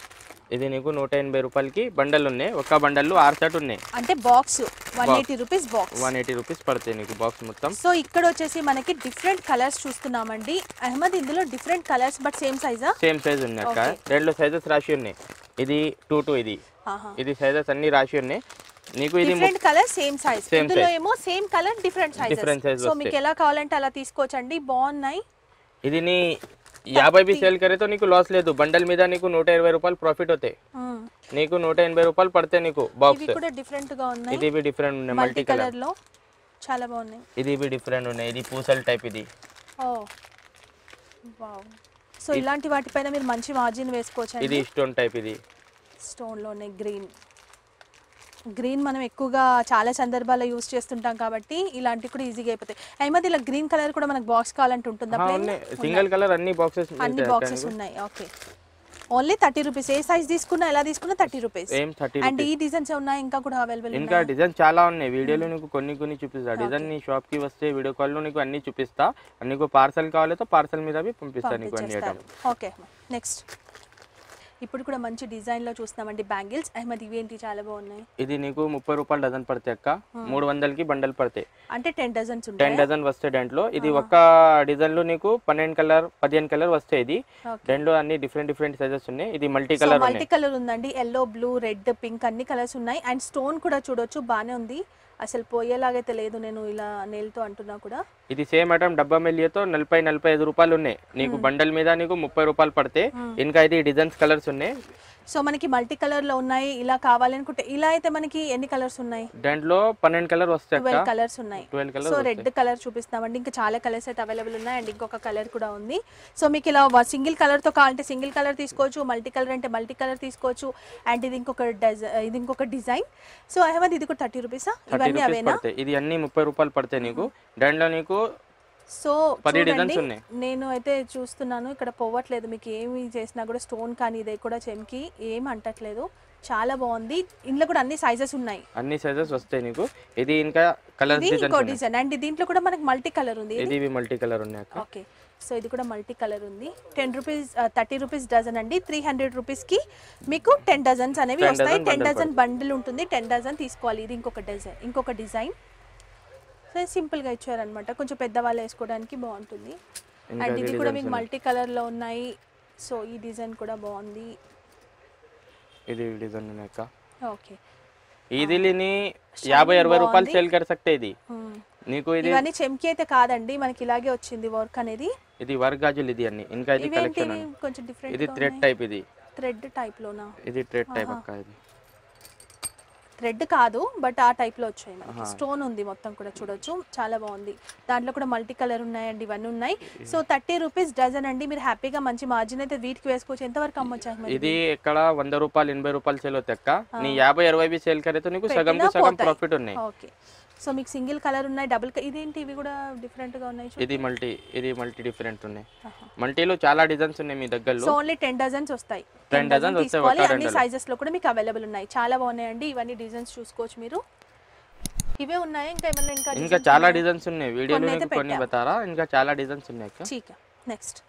ఇది నీకు నూట ఎనభై రూపాయలకి బండల్ ఉన్నాయి ఒక్క బండల్లో ఆరు సెట్ ఉన్నాయి అంటే box one eighty rupees box one eighty rupees పడతాయి నీకు బాక్స్ మొత్తం సో ఇక్కడ వచ్చేసి మనకి డిఫరెంట్ కలర్స్ చూస్తున్నామండి అహ్మద్ ఇందులో డిఫరెంట్ కలర్స్ బట్ సేమ్ సైజా సేమ్ సైజ్ ఉన్నాయి అక్క రెండు సైజెస్ రాసి ఉన్నాయి ఇది టూ టూ ఇది ఇది సైజెస్ అన్ని రాసి ఉన్నాయి నీకు ఇది different colour same size Same ఇందులో size. ఏమో same colour different Different sizes size so మీకు వస్తాయి. ఎలా కావాలంటే అలా తీసుకోవచ్చండి బాగున్నాయి ఇది నీ యాభై బి సేల్ करे तो నీకు లాస్ లేదు బండల్ మీద నీకు నూట ఇరవై రూపాయలు ప్రాఫిట్ అవుతాయి మ్మ్. నీకు నూట ఎనభై రూపాయలు పడతాయి నీకు బాక్స్ ఇవి కూడా డిఫరెంట్ గా ఉన్నాయి ఇది బి డిఫరెంట్ ఉన్నాయి మల్టీ మల్టీ కలర్ కలర్ లో చాలా బాగున్నాయి ఇది బి డిఫరెంట్ ఉన్నాయి ఇది పూసల్ టైప్ ఇది ఓ వావ్ సో ఇలాంటి వాటిపైన మీరు మంచి మార్జిన్ వేసుకోవచ్చు ఇది స్టోన్ టైప్ ఇది స్టోన్లోనే గ్రీన్ గ్రీన్ మనం ఎక్కువగా చాలా సందర్భాల్లో యూస్ చేస్తుంటాం కాబట్టి ఇలాంటివి కూడా ఈజీగా అయిపోతాయి అహ్మద్ ఇలా గ్రీన్ కలర్ కూడా మనకు బాక్స్ కావాలంటే ఉంటుందా plain? ఉన్నాయి సింగిల్ కలర్ అన్ని బాక్సెస్ అన్ని బాక్సెస్ ఉన్నాయి ఓకే ఓన్లీ థర్టీ రూపీస్ ఏ సైజ్ తీసుకున్నా ఎలా తీసుకున్నా thirty rupees same thirty and ఈ డిజైన్స్ ఉన్నాయి ఇంకా కూడా అవైలబుల్ ఇంకా డిజైన్ చాలా ఉన్నాయి వీడియోలో నీకు కొన్ని కొన్ని చూపిస్తా డిజైన్ నీ షాప్ కి వస్తే వీడియో కాల్ లో నీకు అన్ని చూపిస్తా నీకు పార్సల్ కావాలి తో పార్సల్ మీద బి పంపిస్తా నీకు అన్ని ఐటమ్ ఓకే నెక్స్ట్ ఇప్పుడు కూడా మంచి డిజైన్ లో చూస్తున్నామండి బ్యాంగిల్స్ అహ్మద్ ఇవి ఏంటి చాలా బాగున్నాయి ఇది నీకు ముప్పై రూపాయలు డజన్ పడతాయి అక్క మూడు వందలకి బండల్ పడతాయి అంటే టెన్ డజన్స్ టెన్ ఉంటాయి డజన్ వస్తాయి దాంట్లో ఇది ఒక్క డిజైన్ లో నీకు పన్నెండు కలర్ పదిహేను కలర్ వస్తాయి ఇది Okay. దాంట్లో అన్ని డిఫరెంట్ డిఫరెంట్ సైజెస్ ఉన్నాయి ఇది మల్టీ సో కలర్ మల్టీ ఉన్నాయి కలర్ ఉందండి ఎల్లో బ్లూ రెడ్ పింక్ అన్ని కలర్స్ ఉన్నాయి అండ్ స్టోన్ కూడా చూడొచ్చు బాగానే ఉంది అసలు పోయేలాగైతే లేదు నేను ఇలా నేల్తో అంటున్నా కూడా ఇది సేమ్ ఐటమ్ డబ్బా మెల్లియతో నలభై నలభై ఐదు రూపాయలు ఉన్నాయి నీకు బండల్ మీద నీకు ముప్పై రూపాయలు పడితే ఇంకా ఇది డిజైన్స్ కలర్స్ ఉన్నాయి సో మనకి మల్టీ కలర్ లో ఉన్నాయి ఇలా కావాలనుకుంటే ఇలా అయితే మనకి ఎన్ని కలర్స్ ఉన్నాయి దాంట్లో పన్నెండు కలర్ వస్తాయి ట్వెల్వ్ అక్క కలర్స్ ఉన్నాయి twelve colour so red colour చూపిస్తామండి ఇంకా చాలా కలర్స్ అయితే అవైలబుల్ ఉన్నాయి అండ్ ఇంకొక కలర్ కూడా ఉంది సో మీకు ఇలా సింగిల్ కలర్ తో కావాలంటే సింగిల్ కలర్ తీసుకోవచ్చు మల్టీ కలర్ అంటే మల్టీ కలర్ తీసుకోవచ్చు అండ్ ఇది ఇంకొక డిజైన్ ఇది ఇంకొక డిజైన్ సో అహ్మద్ ఇది కూడా థర్టీ రూపీసా థర్టీ ఇవన్నీ రూపీస్ అవేనా పడతాయి ఇది అన్ని ముప్పై రూపాయలు పడతాయి నీకు దాంట్లో నీకు సో పది చూడండి, డిజైన్స్ ఉన్నాయి. నేను అయితే చూస్తున్నాను ఇక్కడ పోవట్లేదు మీకు ఏమి చేసినా కూడా స్టోన్ కానీ ఇదే కూడా చెమ్కి ఏం అంటట్లేదు చాలా బాగుంది ఇందులో కూడా అన్ని సైజెస్ ఉన్నాయి అన్ని సైజెస్ వస్తాయి నీకు ఇది ఇంకా కలర్ ఇది ఇంకో డిజైన్స్ డిజైన్ అండ్ దీంట్లో కూడా మనకి మల్టీ కలర్ ఉంది ఇది ఇవి మల్టీ కలర్ ఉన్నాయి అక్క ఓకే సో ఇది కూడా మల్టీ కలర్ ఉంది ten rupees thirty rupees dozen అండి త్రీ హండ్రెడ్ రూపీస్కి మీకు టెన్ డజన్స్ అనేవి 10 వస్తాయి dozen ten bundle dozen bundle ఉంటుంది టెన్ డజన్ తీసుకోవాలి ఇది ఇంకొక డిజైన్ ఇంకొక డిజైన్ సో సింపుల్గా ఇచ్చారనమాట కొంచెం పెద్దవాళ్ళు వేసుకోవడానికి బాగుంటుంది ఇంకా అండ్ ఇది ఇది కూడా designs మీకు ఉన్నాయి. మల్టీ కలర్లో ఉన్నాయి సో ఈ డిజైన్ కూడా బాగుంది ఇది డిజైన్ ఉన్నాయి అక్క ఓకే ఈజీలీని యాభై అరవై రూపాయలు బాగుంది. సేల్ కర్ సక్తే ఇది నీకు ఇది ఇవన్నీ చెమ్కి అయితే కాదండి మనకి ఇలాగే వచ్చింది వర్క్ అనేది ఇది వర్క్ గాజులు ఇది అన్ని ఇంకా ఇది ఇవేంటి కలెక్షన్ ఇవి కొంచెం డిఫరెంట్ ఇది థ్రెడ్ టైప్ ఇది థ్రెడ్ టైప్లోనా ఇది థ్రెడ్ టైప్ అక్క ఇది థ్రెడ్ కాదు బట్ ఆ టైప్ లో వచ్చాయి మనకి స్టోన్ ఉంది మొత్తం కూడా చూడొచ్చు చాలా బాగుంది దాంట్లో కూడా మల్టీ కలర్ ఉన్నాయండి ఇవన్నీ ఉన్నాయి సో థర్టీ రూపీస్ డజన్ అండి మీరు హ్యాపీగా మంచి మార్జిన్ అయితే వీటికి వేసుకోవచ్చు ఎంతవరకు అమ్మొచ్చు అహ్మద్ ఇది ఎక్కడ వంద రూపాయలు ఎనభై రూపాయలు సేల్ అవుతాయి అక్క నీ యాభై అరవై బి సేల్ కరైతే నీకు సగం కు సగం ప్రాఫిట్ ఉన్నాయి ఓకే సో మీకు సింగిల్ కలర్ ఉన్నాయి డబుల్ ఇదేంటి ఇవి కూడా డిఫరెంట్ గా ఉన్నాయి ఇది మల్టీ ఇది మల్టీ డిఫరెంట్ ఉన్నాయి మల్టీలో చాలా డిజైన్స్ ఉన్నాయి మీ దగ్గరలో సో ఓన్లీ టెన్ డజన్స్ వస్తాయి 10 టెన్ డజన్ dozens వస్తాయి తీసుకోవాలి ఒక అన్ని రెండులో. సైజెస్ లో కూడా మీకు అవైలబుల్ ఉన్నాయి చాలా బాగున్నాయండి ఇవన్నీ డిజైన్స్ చూసుకోవచ్చు మీరు ఇవే ఉన్నాయి ఇంకా ఏమైనా ఇంకా ఇంకా designs చాలా ఉన్నాయా? డిజైన్స్ ఉన్నాయి వీడియోలో కొన్ని అయితే నీకు కొన్ని పెట్టాం. బతారా ఇంకా చాలా డిజైన్స్ ఉన్నాయి అక్క చీక నెక్స్ట్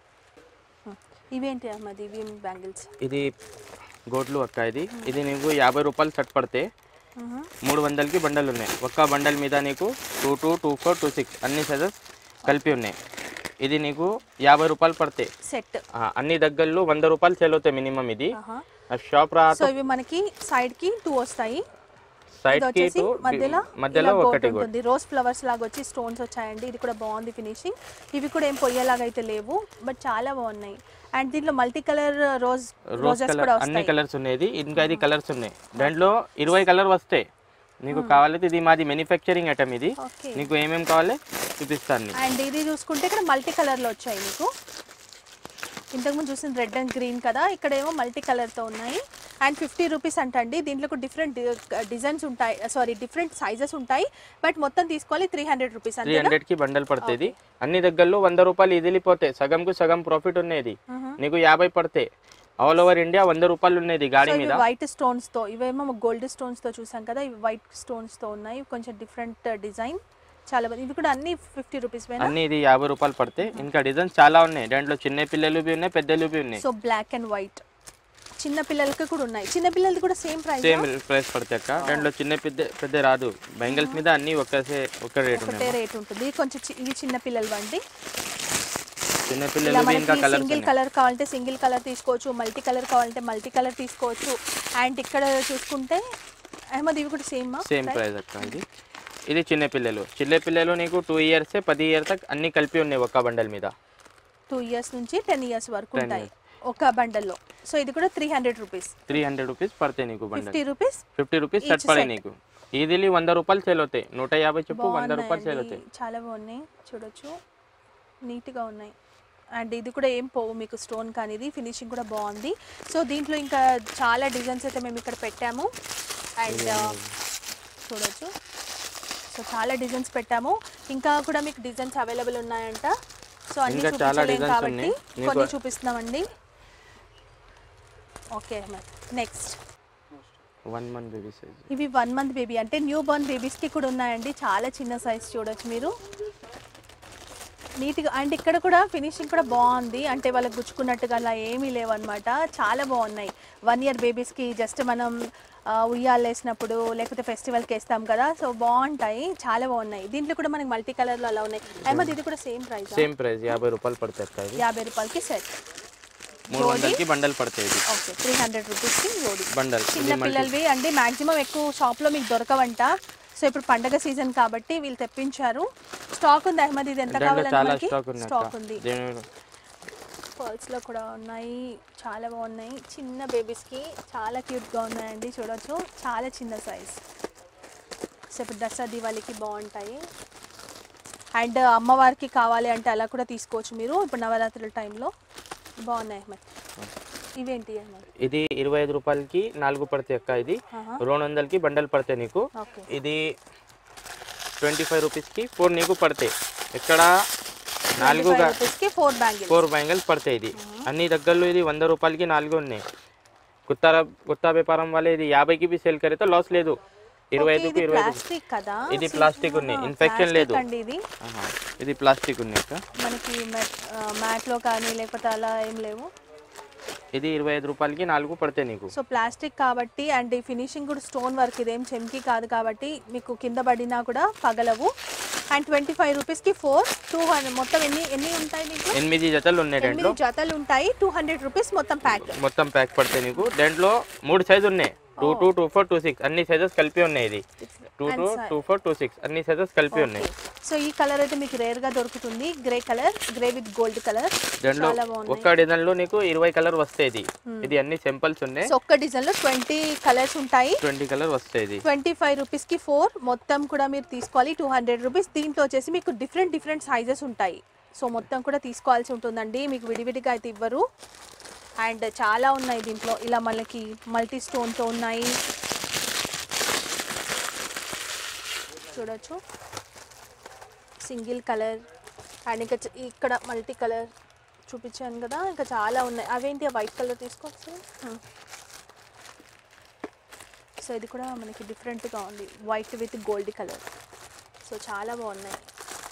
ఇవేంటి అమ్మది ఇవి బ్యాంగిల్స్ ఇది గోట్లు అక్క ఇది ఇది నీకు యాభై రూపాయలు సెట్ పడితే మూడు వందలకి బండలు ఉన్నాయి ఒక్క బండల్ మీద నీకు two two two four two six అన్ని సైజెస్ కలిపి ఉన్నాయి ఇది నీకు యాభై రూపాయలు పడతాయి సెట్ ఆ, అన్ని దగ్గరలో వంద రూపాయలు సేల్ అవుతాయి మినిమం ఇది ఆ షాప్ రా సో ఇవి మనకి సైడ్ కి టూ వస్తాయి సైడ్ ఇది కి వచ్చేసి టూ మధ్యలో మధ్యలో ఇలా goat ఒకటి కూడా ఉంటుంది రోజ్ ఫ్లవర్స్ లాగా వచ్చి స్టోన్స్ వచ్చాయండి ఇది కూడా బాగుంది ఫినిషింగ్ ఇవి కూడా ఏం పొయ్యేలాగా అయితే లేవు బట్ చాలా బాగున్నాయి అండ్ దీంట్లో multi colour rose rose roses colour కూడా అన్ని వస్తాయి కలర్స్ ఉన్నాయి ఇంకా ఇది కలర్స్ ఉన్నాయి దాంట్లో ఇరవై కలర్ వస్తాయి నీకు కావాలైతే ఇది మాది మ్యానుఫ్యాక్చరింగ్ ఐటమ్ ఇది ఓకే నీకు ఏమేమి కావాలి చూపిస్తాను నీకు. అండ్ ఇది చూసుకుంటే ఇక్కడ మల్టీ కలర్ లో వచ్చాయి మీకు ఇంతకుముందు చూసిన రెడ్ అండ్ గ్రీన్ కదా ఇక్కడ ఏమో మల్టీ కలర్ తో ఉన్నాయి అండ్ ఫిఫ్టీ రూపీస్ అంటండి దీంట్లో డిఫరెంట్ డిజైన్స్ ఉంటాయి సారీ డిఫరెంట్ సైజెస్ ఉంటాయి బట్ మొత్తం తీసుకోవాలి త్రీ హండ్రెడ్ రూపీస్ త్రీ అంతేనా హండ్రెడ్ కి బండల్ పడుతుంది అన్ని దగ్గరలో వంద రూపాయలు ఈజీలీ పోతాయి సగంకు సగం ప్రాఫిట్ ఉన్నది నీకు యాభై పడతాయి ఆల్ ఓవర్ ఇండియా వంద రూపాయలు ఉన్నది గాడి మీద వైట్ స్టోన్స్ తో ఇవేమో గోల్డ్ స్టోన్స్ తో చూసాం కదా ఇవి వైట్ స్టోన్స్ తో ఉన్నాయి కొంచెం డిఫరెంట్ డిజైన్ చాలా బాగుంది ఇవి కూడా అన్ని ఫిఫ్టీ రూపీస్ వేనా అన్ని ఇది యాభై రూపాయలు పడతాయి ఇంకా డిజైన్స్ చాలా ఉన్నాయి దాంట్లో చిన్న పిల్లలు బి ఉన్నాయి పెద్దలు బి ఉన్నాయి సో బ్లాక్ అండ్ వైట్ చిన్న పిల్లలకి కూడా ఉన్నాయి చిన్న పిల్లలది కూడా సేమ్ ప్రైస్ సేమ్ ప్రైస్ పడతాయి అక్క దాంట్లో చిన్న పెద్ద పెద్ద రాదు బెంగల్స్ మీద అన్ని ఒక్కసే ఒక్క రేట్ ఒకటే ఉన్నాయి రేట్ ఉంటుంది కొంచెం చి- ఇవి చిన్న పిల్లలు అండి చిన్న ఇలా పిల్లలు ఇంకా మనకి కలర్స్ సింగిల్ కలర్ కావాలంటే సింగిల్ కలర్ తీసుకోవచ్చు మల్టీ కలర్ కావాలంటే మల్టీ కలర్ తీసుకోవచ్చు అండ్ ఇక్కడ చూసుకుంటే అహ్మద్ ఇవి కూడా సేమ్ సేమ్ ప్రైస్ అక్క ఇది ఇది చిన్న పిల్లలు చిన్న పిల్లలు నీకు టూ ఇయర్స్ పది ఇయర్స్ తక్ అన్ని కలిపి ఉన్నాయి ఒక్క బండల్ మీద టూ ఇయర్స్ నుంచి టెన్ ఇయర్స్ వరకు ఉంటాయి ఒక బండల్లో సో ఇది కూడా three hundred rupees three hundred rupees పడతాయి నీకు bundle fifty rupees fifty rupees set పడే నీకు ఈజీలీ వంద రూపాయలు సేల్ అవుతాయి నూట యాభై చెప్పు వంద రూపాయలు సేల్ అవుతాయి చాలా బాగున్నాయి చూడొచ్చు నీట్గా ఉన్నాయి అండ్ ఇది కూడా ఏం పోవు మీకు స్టోన్ కానీ ఇది ఫినిషింగ్ కూడా బాగుంది సో దీంట్లో ఇంకా చాలా డిజైన్స్ అయితే మేము ఇక్కడ పెట్టాము అండ్ చూడొచ్చు సో చాలా డిజైన్స్ పెట్టాము ఇంకా కూడా మీకు డిజైన్స్ అవైలబుల్ ఉన్నాయంట సో అన్ని ఇంకా చాలా చూపించలేం designs కాబట్టి ఉన్నాయి. నీకు- కొన్ని చూపిస్తున్నామండి okay next one month baby size ఇవి వన్ మంత్ బేబీ అంటే న్యూ బోర్న్ బేబీస్కి కూడా ఉన్నాయండి చాలా చిన్న సైజ్ చూడొచ్చు మీరు నీట్గా అండ్ ఇక్కడ కూడా ఫినిషింగ్ కూడా బాగుంది అంటే వాళ్ళకి గుచ్చుకున్నట్టుగా అలా ఏమీ లేవన్నమాట చాలా బాగున్నాయి వన్ ఇయర్ బేబీస్కి జస్ట్ మనం ఆ, ఉయ్యాలు వేసినప్పుడు లేకపోతే ఫెస్టివల్కి వేస్తాం కదా సో బాగుంటాయి చాలా బాగున్నాయి దీంట్లో కూడా మనకి మల్టీ కలర్లో అలా ఉన్నాయి అహ్మద్ ఇది కూడా సేమ్ ప్రైస్ సేమ్ ప్రైస్ యాభై రూపాయలు పడతాయి అక్క ఇది యాభై రూపాయలకి సెట్ మూడు వందలకి బండల్ పడతాయి ఇది ఓకే త్రీ హండ్రెడ్ రూపీస్కి జోడి బండల్ చిన్న పిల్లలవి అంటే మాక్సిమం ఎక్కువ షాప్లో మీకు దొరకవంట సో ఇప్పుడు పండగ సీజన్ కాబట్టి వీళ్ళు తెప్పించారు స్టాక్ ఉంది అహ్మద్ ఇది ఎంత దాంట్లో కావాలంటే చాలా మనకి స్టాక్ ఉంది స్టాక్ అక్క ఉంది దీని పర్ల్స్లో కూడా ఉన్నాయి చాలా బాగున్నాయి చిన్న బేబీస్కి చాలా క్యూట్గా ఉన్నాయండి చూడొచ్చు చాలా చిన్న సైజ్ సో ఇప్పుడు దసరా దివాళీకి బాగుంటాయి అండ్ అమ్మవారికి కావాలి అంటే అలా కూడా తీసుకోవచ్చు మీరు ఇప్పుడు నవరాత్రుల టైంలో బాగున్నాయి అహ్మద్ ఇవేంటి అహ్మద్ ఇది ఇరవై ఐదు రూపాయలకి నాలుగు పడతాయి అక్క ఇది ఆహా. రెండు వందలకి బండల్ పడతాయి నీకు ఓకే ఇది ట్వంటీ ఫైవ్ రూపీస్కి ఫోర్ నీకు పడతాయి ఇక్కడ నాలుగు గా- రూపీస్కి ఫోర్ బ్యాంగిల్ ఫోర్ బ్యాంగిల్స్ పడతాయి ఇది అన్ని దగ్గరలో ఇది వంద రూపాయలకి నాలుగు ఉన్నాయి కొత్త కొత్త వ్యాపారం వాళ్ళే ఇది యాభైకి బి సేల్ కరితే లాస్ లేదు ఇరవై ఓకే, ఐదుకి ఇది ఇరవై ఐదు ప్లాస్టిక్ కదా ఇది See, ప్లాస్టిక్ ఉన్నాయి ఆహా, ఇన్ఫెక్షన్ లేదు ప్లాస్టిక్ అండి ఇది ఆహా. ఇది ప్లాస్టిక్ ఉన్నాయి అక్క మనకి మ్యాట్ లో కానీ లేకపోతే అలా ఏం లేవు ఇది ఇరవై ఐదు రూపాయలకి నాలుగు పడతాయి నీకు సో ప్లాస్టిక్ కాబట్టి అండ్ ఈ ఫినిషింగ్ కూడా స్టోన్ వర్క్ ఇదేం చెమ్కి కాదు కాబట్టి మీకు కింద పడినా కూడా పగలవు అండ్ ట్వంటీ ఫైవ్ రూపీస్కి ఫోర్ టూ హండ్రెడ్ మొత్తం ఎన్ని ఎన్ని ఉంటాయి మీకు ఎనిమిది జతలు ఉన్నాయి దాంట్లో ఎనిమిది జతలు ఉంటాయి టూ హండ్రెడ్ రూపీస్ మొత్తం ప్యాక్ మొత్తం ప్యాక్ పడతాయి నీకు దాంట్లో మూడు సైజు ఉన్నాయి two two two four two six అన్ని సైజెస్ కలిపి ఉన్నాయి ఇది two two two four two six అన్ని సైజెస్ కలిపి ఉన్నాయి సో ఈ కలర్ అయితే మీకు రేర్ గా దొరుకుతుంది grey colour grey with gold colour దాంట్లో చాలా బాగుంది ఒక్క డిజైన్ లో నీకు ఇరవై కలర్ వస్తాయి ఇది ఇది అన్ని సింపుల్స్ ఉన్నాయి సో ఒక్క డిజైన్ లో ట్వంటీ కలర్స్ ఉంటాయి ట్వంటీ కలర్ వస్తాయి ఇది ట్వంటీ ఫైవ్ రూపీస్కి ఫోర్ మొత్తం కూడా మీరు తీసుకోవాలి టూ హండ్రెడ్ రూపీస్ దీంట్లో వచ్చేసి మీకు డిఫరెంట్ డిఫరెంట్ సైజెస్ ఉంటాయి సో మొత్తం కూడా తీసుకోవాల్సి ఉంటుందండి మీకు విడివిడిగా అయితే ఇవ్వరు అండ్ చాలా ఉన్నాయి దీంట్లో ఇలా మనకి మల్టీ స్టోన్తో ఉన్నాయి చూడొచ్చు సింగిల్ కలర్ అండ్ ఇంకా చ- ఇక్కడ మల్టీ కలర్ చూపించాను కదా ఇంకా చాలా ఉన్నాయి అవేంటి ఆ వైట్ కలర్ తీసుకోవచ్చు సో ఇది కూడా మనకి డిఫరెంట్గా ఉంది white with gold colour so చాలా బాగున్నాయి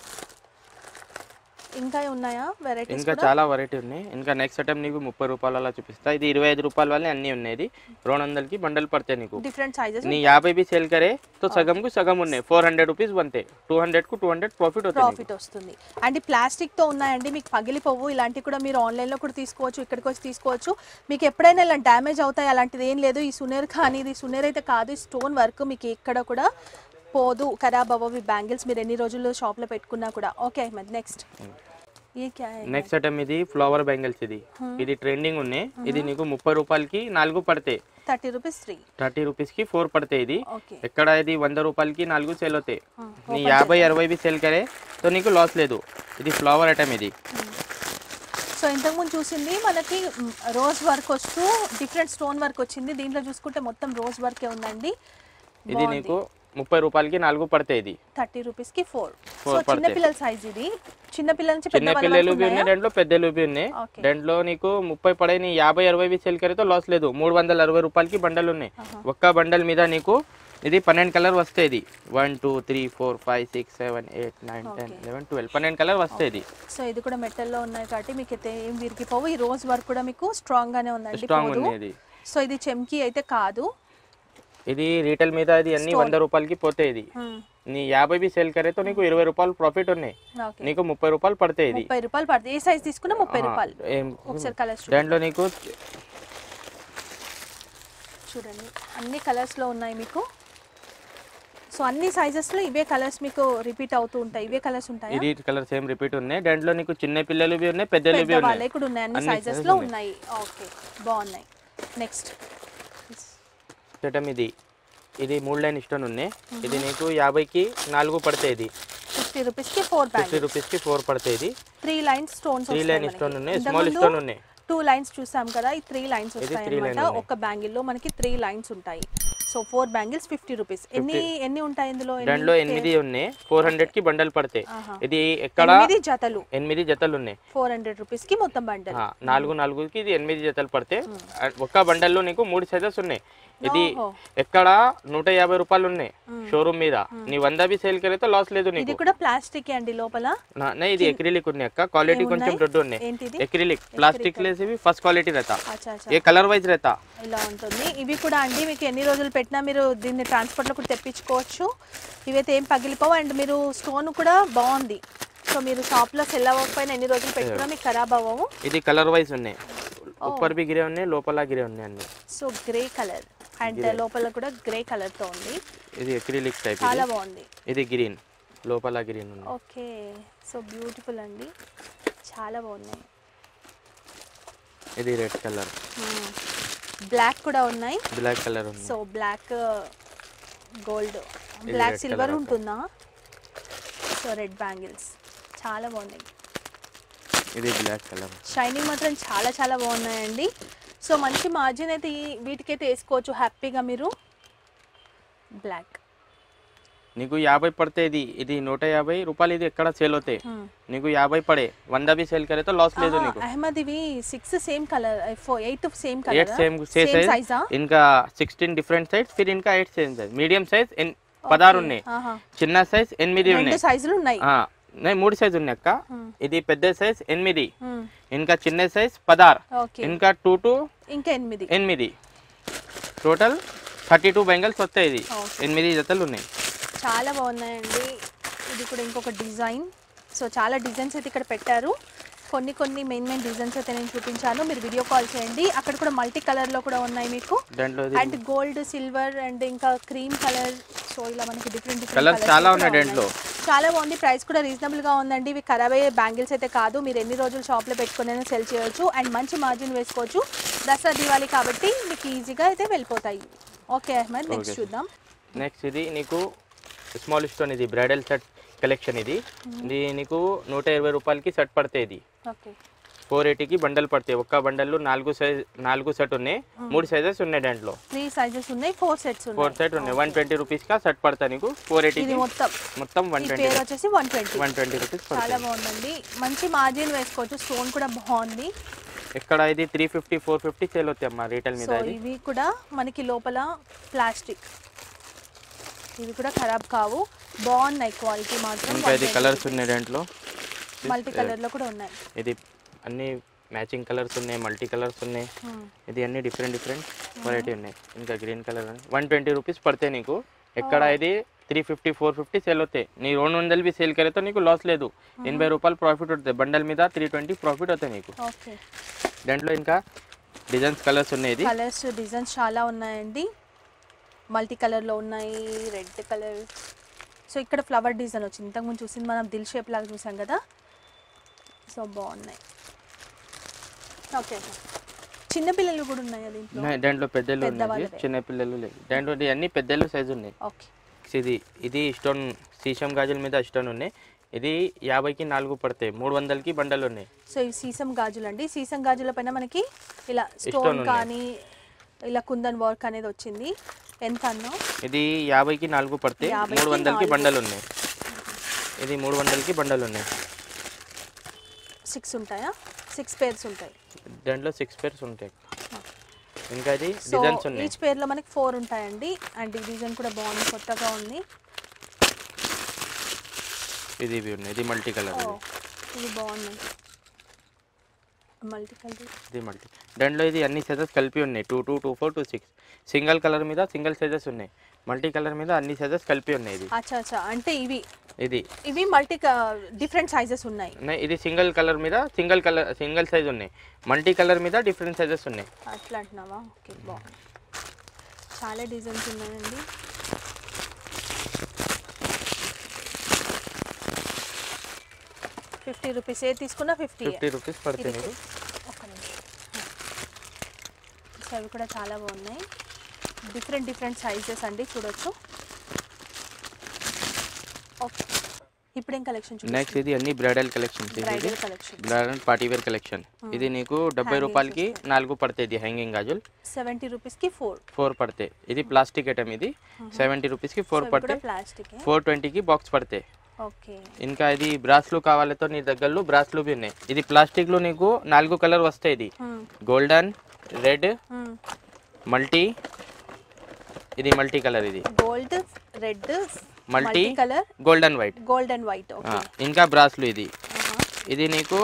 ఇంకా ఉన్నాయా వెరైటీస్ ఇంకా చాలా వెరైటీ ఉన్నాయి ఇంకా నెక్స్ట్ ఐటమ్ నీకు ముప్పై రూపాయలు అలా చూపిస్తా ఇది ఇరవై ఐదు రూపాయల వల్లే అన్ని ఉన్నాయి ఇది రెండు వందలకి బండల్ పడతాయి నీకు డిఫరెంట్ సైజెస్ నీ యాభై भी सेल करे तो सगम को सगम ఉన్నాయి ఫోర్ హండ్రెడ్ రూపీస్ बनते టూ హండ్రెడ్ కు టూ హండ్రెడ్ ప్రాఫిట్ అవుతుంది ప్రాఫిట్ వస్తుంది అండ్ ప్లాస్టిక్ తో ఉన్నాయండి మీకు పగిలిపోవు ఇలాంటివి కూడా మీరు ఆన్లైన్ లో కూడా తీసుకోవచ్చు ఇక్కడికి వచ్చి తీసుకోవచ్చు మీకు ఎప్పుడైనా ఇలా డ్యామేజ్ అవుతాయి అలాంటిది ఏం లేదు ఈ సునేర్ కానీ ఇది సునేర్ అయితే కాదు ఈ స్టోన్ వర్క్ మీకు ఎక్కడ కూడా పోదు ఖరాబ్ అవ్వవు బ్యాంగిల్స్ మీరు ఎన్ని రోజులు షాప్ లో పెట్టుకున్నా కూడా ఓకే అహ్మద్ నెక్స్ట్ ఏ క్యా హై? నెక్స్ట్ ఐటమ్ ఇది ఫ్లవర్ బ్యాంగిల్స్ ఇది ఇది ట్రెండింగ్ ఉన్నాయి ఇది నీకు ముప్పై రూపాయలకి నాలుగు పడతాయి thirty rupees three thirty rupees కి ఫోర్ పడతాయి ఇది ఓకే ఎక్కడ ఇది వంద రూపాయలకి నాలుగు సేల్ అవుతాయి నీ యాభై అరవై బి సేల్ కరే తో నీకు లాస్ లేదు ఇది ఫ్లవర్ ఐటమ్ ఇది సో ఇంతకుముందు చూసింది మనకి మ్, రోజ్ వర్క్ వస్తూ డిఫరెంట్ స్టోన్ వర్క్ వచ్చింది దీంట్లో చూసుకుంటే మొత్తం రోజ్ వర్కే ఉందండి ఇది నీకు ముప్పై రూపాయలకి నాలుగు పడతాయి ఇది థర్టీ రూపీస్ కి ఫోర్ సో Four చిన్న పడతాయి. పిల్లల సైజ్ ఇది చిన్న పిల్లల నుంచి చిన్న పెద్ద పిల్లలు బి ఉన్నాయి దాంట్లో పెద్దలు బి ఉన్నాయి Okay. దాంట్లో నీకు ముప్పై పడాయి నీ యాభై అరవై బి సేల్ కరితే లాస్ లేదు మూడు వందల అరవై రూపాయలకి బండలు ఉన్నాయి ఒక్క బండల్ మీద నీకు ఇది పన్నెండు కలర్ వస్తాయి ఇది one two three four five six seven eight nine ten eleven twelve పన్నెండు కలర్ వస్తాయి ఇది సో ఇది కూడా మెటల్లో ఉన్నాయి కాబట్టి మీకు అయితే ఏం విరిగిపోవు ఈ రోజ్ వర్క్ కూడా మీకు స్ట్రాంగ్ గానే ఉందండి స్ట్రాంగ్ పోదు. ఉంది ఇది సో ఇది చెమ్కి అయితే కాదు ఇది రీటైల్ మీద ఇది అన్ని వంద రూపాయలకి పోతాయి ఇది మ్మ్. నీ యాభై బి సేల్ కరే తో నీకు ఇరవై రూపాయలు ప్రాఫిట్ ఉన్నాయి ఓకే నీకు ముప్పై రూపాయలు పడతాయి ఇది ముప్పై రూపాయలు పడుతుంది ఏ సైజ్ తీసుకున్నా ముప్పై రూపాయలు ఏం- ఒకసారి కలర్స్ చూడండి దాంట్లో నీకు చూడండి అన్ని కలర్స్లో ఉన్నాయి మీకు సో అన్ని సైజెస్లో ఇవే కలర్స్ మీకు రిపీట్ అవుతూ ఉంటాయి ఇవే కలర్స్ ఉంటాయి ఇది కలర్ సేమ్ రిపీట్ ఉన్నాయి దాంట్లో నీకు చిన్న పిల్లలు బి ఉన్నాయి పెద్దలు బి పెద్ద ఉన్నాయి వాళ్ళే కూడా ఉన్నాయి అన్ని అన్ని సైజెస్ sizes లో ఉన్నాయి. ఉన్నాయి ఓకే బాగున్నాయి నెక్స్ట్ చూడటం ఇది ఇది మూడు లైన్ ఇష్టం ఉన్నాయి ఇది నీకు యాభైకి నాలుగు పడతాయి ఇది ఫిఫ్టీ రూపీస్ కి ఫోర్ ఫిఫ్టీ బ్యాంగిల్స్ రూపీస్కి ఫోర్ పడతాయి ఇది three lines stones three line stone ఉన్నాయి స్మాల్ స్టోన్ ఉన్నాయి టూ లైన్స్ చూసాం కదా ఈ త్రీ లైన్స్ వస్తాయి three line అనమాట ఉన్నాయి. ఒక బ్యాంగిల్ లో మనకి త్రీ లైన్స్ ఉంటాయి so four bangles fifty rupees ఎన్ని ఎన్ని ఉంటాయి ఇందులో ఎన్ని దాంట్లో ఎనిమిది ఉన్నాయి ఫోర్ హండ్రెడ్ కి బండల్ పడతాయి ఆహా. ఇది ఎక్కడ ఎనిమిది జతలు ఎనిమిది జతలు ఉన్నాయి ఫోర్ హండ్రెడ్ రూపీస్ కి మొత్తం బండల్ ఆ, నాలుగు నాలుగుకి ఇది ఎనిమిది జతలు పడతాయి ఆ, ఒక్క బండల్లో నీకు మూడు సైజెస్ ఉన్నాయి ఇది ఓహో. ఎక్కడ నూట యాభై రూపాయలు ఉన్నాయి షోరూమ్ మీద నీ వంద బి సేల్ కరైతే లాస్ లేదు ఇది నీకు కూడా ప్లాస్టిక్ అండి లోపల నా- నా ఇది ఎక్రిలిక్ ఉన్నాయి అక్క క్వాలిటీ కొంచెం ఏమున్నాయి? దొడ్డు ఉన్నాయి ఏంటిది ఎక్రిలిక్ ప్లాస్టిక్ లేసి ఫస్ట్ క్వాలిటీ रहता అచ్చా అచ్చా ये कलर वाइज रहता ఇలా ఉంటుంది ఇవి కూడా అండి మీకు ఎన్ని రోజులు పెట్టినా మీరు దీన్ని ట్రాన్స్పోర్ట్లో కూడా తెప్పించుకోవచ్చు ఇవైతే ఏం పగిలిపోవు అండ్ మీరు స్టోన్ కూడా బాగుంది సో మీరు షాప్లో సెల్ అవ్వకపోయినా ఎన్ని రోజులు పెట్టుకున్నా మీకు ఖరాబ్ అవ్వవు ఇది కలర్ వైజ్ ఉన్నాయి ఉప్పర్ బి గిరే ఉన్నాయి లోపల గిరే ఉన్నాయి అన్ని సో గ్రే కలర్ అండ్ లోపల కూడా గ్రే కలర్తో ఉంది ఇది ఎక్రిలిక్ టైప్ చాలా ఇది బాగుంది ఇది గ్రీన్ లోపల గ్రీన్ ఉంది ఓకే సో బ్యూటిఫుల్ అండి చాలా బాగున్నాయి ఇది రెడ్ కలర్ బ్లాక్ కూడా ఉన్నాయి బ్లాక్ కలర్ ఉంది so black gold black red silver colour ఉంటుందా సో రెడ్ బ్యాంగిల్స్ చాలా బాగున్నాయి ఇది బ్లాక్ కలర్ షైనింగ్ మాత్రం చాలా చాలా బాగున్నాయండి సో మంచి మార్జిన్ అయితే ఈ వీటికైతే వేసుకోవచ్చు హ్యాపీగా మీరు బ్లాక్ నీకు యాభై పడితే ఇది ఇది నూట యాభై రూపాయలు ఇది ఎక్కడ సేల్ అవుతాయి నీకు యాభై పడే వంద బి సేల్ కరైతే లాస్ లేదు నీకు అహ్మద్ ఇవి six same colour eight same eight colour same से సేమ్ साइज సైజా इनका सिक्सटीन डिफरेंट साइज फिर इनका eight same size medium size పదహారు ఉన్నాయి చిన్న సైజ్ ఎనిమిది రెండు ఉన్నాయి సైజులు ఉన్నాయి ఆ, నేను మూడు సైజ్ ఉన్నాయి అక్క ఇది పెద్ద సైజ్ ఎనిమిది Hmm. ఇంకా చిన్న సైజ్ పదహారు ఓకే ఇంకా టూ టు ఇంకా ఎనిమిది ఎనిమిది టోటల్ థర్టీ టూ బెంగల్స్ వస్తాయి ఇది Okay. ఎనిమిది జతలు ఉన్నాయి చాలా బాగున్నాయండి ఇది కూడా ఇంకొక డిజైన్ సో చాలా డిజైన్స్ అయితే ఇక్కడ పెట్టారు కొన్ని కొన్ని మెయిన్ మెయిన్ డిజైన్స్ అయితే నేను చూపించాను మీరు వీడియో కాల్ చేయండి అక్కడ కూడా మల్టీ కలర్లో కూడా ఉన్నాయి మీకు దాంట్లో అండ్ గోల్డ్ సిల్వర్ అండ్ ఇంకా క్రీమ్ కలర్ సో ఇలా మనకి డిఫరెంట్ డిఫరెంట్ Colours చాలా ఉన్నాయి దాంట్లో. చాలా బాగుంది ప్రైస్ కూడా రీజనబుల్ గా ఉందండి ఇవి ఖరాబ్ అయ్యే బ్యాంగిల్స్ అయితే కాదు మీరు ఎన్ని రోజులు షాప్ లో పెట్టుకుని సెల్ చేయొచ్చు అండ్ మంచి మార్జిన్ వేసుకోవచ్చు దసరా దివాళీ కాబట్టి మీకు ఈజీగా అయితే వెళ్ళిపోతాయి ఓకే అహ్మద్ నెక్స్ట్ Okay. చూద్దాం నెక్స్ట్ ఇది నీకు స్మాల్ స్టోన్ ఇది బ్రైడల్ సెట్ కలెక్షన్ ఇది ఇది నీకు నూట ఇరవై రూపాయలకి సెట్ పడతాయి ఇది ఓకే ఫోర్ ఎయిటీకి బండల్ పడతాయి ఒక్క బండల్లో నాలుగు సైజ్ నాలుగు సెట్ ఉన్నాయి మూడు సైజెస్ ఉన్నాయి దాంట్లో త్రీ సైజెస్ ఉన్నాయి ఫోర్ సెట్స్ ఫోర్ ఉన్నాయి సెట్ ఉన్నాయి వన్ ట్వంటీ రూపీస్ కా సెట్ పడతా నీకు ఫోర్ ఇది ఎయిటీకి మొత్తం మొత్తం వన్ ఈ ట్వంటీ పేరు వచ్చేసి one twenty one twenty rupees చాలా పడతాయి బాగుందండి మంచి మార్జిన్ వేసుకోవచ్చు స్టోన్ కూడా బాగుంది ఇక్కడ ఇది three fifty four fifty sale అవుతాయి అమ్మా రీటైల్ మీద సో ఇది ఇవి కూడా మనకి లోపల ప్లాస్టిక్ ఇవి కూడా ఖరాబ్ కావు బాగున్నాయి క్వాలిటీ మాత్రం ఇంకా ఇది కలర్స్ ఉన్నాయి దాంట్లో మల్టీ కలర్ లో కూడా ఉన్నాయి ఇది అన్ని మ్యాచింగ్ కలర్స్ ఉన్నాయి మల్టీ కలర్స్ ఉన్నాయి Hmm. ఇది అన్ని డిఫరెంట్ డిఫరెంట్ వెరైటీ ఉన్నాయి ఇంకా green colour one twenty rupees పడతాయి నీకు ఎక్కడ ఇది three fifty four fifty sale అవుతాయి నీ రెండు వందలు బి సేల్ కరైతే నీకు లాస్ లేదు ఎనభై రూపాయలు ప్రాఫిట్ అవుతాయి బండల్ మీద త్రీ ట్వంటీ ప్రాఫిట్ అవుతాయి నీకు ఓకే దాంట్లో ఇంకా డిజైన్స్ కలర్స్ ఉన్నాయి ఇది కలర్స్ డిజైన్స్ చాలా ఉన్నాయండి మల్టీ కలర్లో ఉన్నాయి రెడ్ కలర్ సో ఇక్కడ ఫ్లవర్ డిజైన్ వచ్చింది ఇంతకుముందు చూసింది మనం దిల్ షేప్ లాగా చూసాం కదా సో బాగున్నాయి ఓకే చిన్న పిల్లలు కూడా ఉన్నాయి దీంట్లో ఉన్నాయి. దాంట్లో పెద్దలు ఉన్నాయి పెద్దవాళ్ళవే. చిన్న పిల్లలు లేవు దాంట్లో ఇది అన్ని పెద్దలు సైజు ఉన్నాయి ఓకే ఇది ఇది స్టోన్ సీసం గాజుల మీద స్టోన్ ఉన్నాయి ఇది యాభైకి నాలుగు పడతాయి మూడు వందలకి బండలు ఉన్నాయి సో ఇవి సీసం గాజులు అండి సీసం గాజుల పైన మనకి ఇలా Stone స్టోన్ ఉన్నాయి. కానీ ఇలా కుందన్ వర్క్ అనేది వచ్చింది ఎంత అన్నో ఇది యాభైకి నాలుగు పడతాయి యాభైకి మూడు వందలకి నాలుగు. బండలు ఉన్నాయి ఇది మూడు వందలకి బండలు ఉన్నాయి సిక్స్ ఉంటాయా సిక్స్ పేర్స్ ఉంటాయి దాంట్లో సిక్స్ పేర్స్ ఉంటాయి ఇంకా ఇది సో డిజైన్స్ ఉన్నాయి ఈచ్ పేర్లో మనకి ఫోర్ ఉంటాయండి అండ్ ఈ డిజైన్ కూడా బాగుంది కొత్తగా ఉంది ఇది ఇవి ఉన్నాయి ఇది మల్టీ కలర్ ఓ ఇది బాగుంది మల్టీ కలర్ ఇది మల్టీ దాంట్లో ఇది అన్ని సైజెస్ కలిపి ఉన్నాయి two two two four two six single colour మీద సింగిల్ సైజెస్ ఉన్నాయి మల్టీ కలర్ మీద అన్ని సైజెస్ కలిపి ఉన్నాయి ఇది అచ్చా అచ్చా అంటే ఇవి ఇది ఇవి మల్టీ డిఫరెంట్ సైజెస్ ఉన్నాయి ఉన్నాయి ఇది సింగిల్ కలర్ మీద సింగిల్ కలర్ సింగిల్ సైజ్ ఉన్నాయి మల్టీ కలర్ మీద డిఫరెంట్ సైజెస్ ఉన్నాయి అట్లా అంటున్నావా ఓకే బాగుంది చాలా డిజైన్స్ ఉన్నాయండి ఫిఫ్టీ రూపీస్ ఏ తీసుకున్నా ఫిఫ్టీ ఫిఫ్టీ రూపీస్ పడుతుంది ఇది మీకు ఒక్క నిమిషం సో అవి కూడా చాలా బాగున్నాయి డిఫరెంట్ డిఫరెంట్ సైజెస్ అండి చూడొచ్చు ఓకే ఇప్పుడు ఏం కలెక్షన్ చూడండి నెక్స్ట్ ఇది అన్ని బ్రైడల్ కలెక్షన్స్ ఇది bridal collection bridal party wear collection ఇది నీకు డెబ్బై రూపాయలకి నాలుగు పడతాయి ఇది హ్యాంగింగ్ గాజులు సెవెంటీ రూపీస్కి ఫోర్ ఫోర్ పడతాయి ఇది ప్లాస్టిక్ ఐటమ్ ఇది సెవెంటీ రూపీస్కి ఫోర్ కూడా పడతాయి ప్లాస్టిక్ ఫోర్ ట్వంటీకి బాక్స్ పడతాయి ఓకే ఇంకా ఇది బ్రాస్లు కావాలతో నీ దగ్గరలో బ్రాస్లు బి ఉన్నాయి ఇది ప్లాస్టిక్ లో నీకు నాలుగు కలర్ వస్తాయి ఇది గోల్డెన్ రెడ్ మల్టీ ఇది మల్టీ కలర్ ఇది gold red multi colour golden white gold and white okay ఇంకా బ్రాస్లు ఇది ఇది నీకు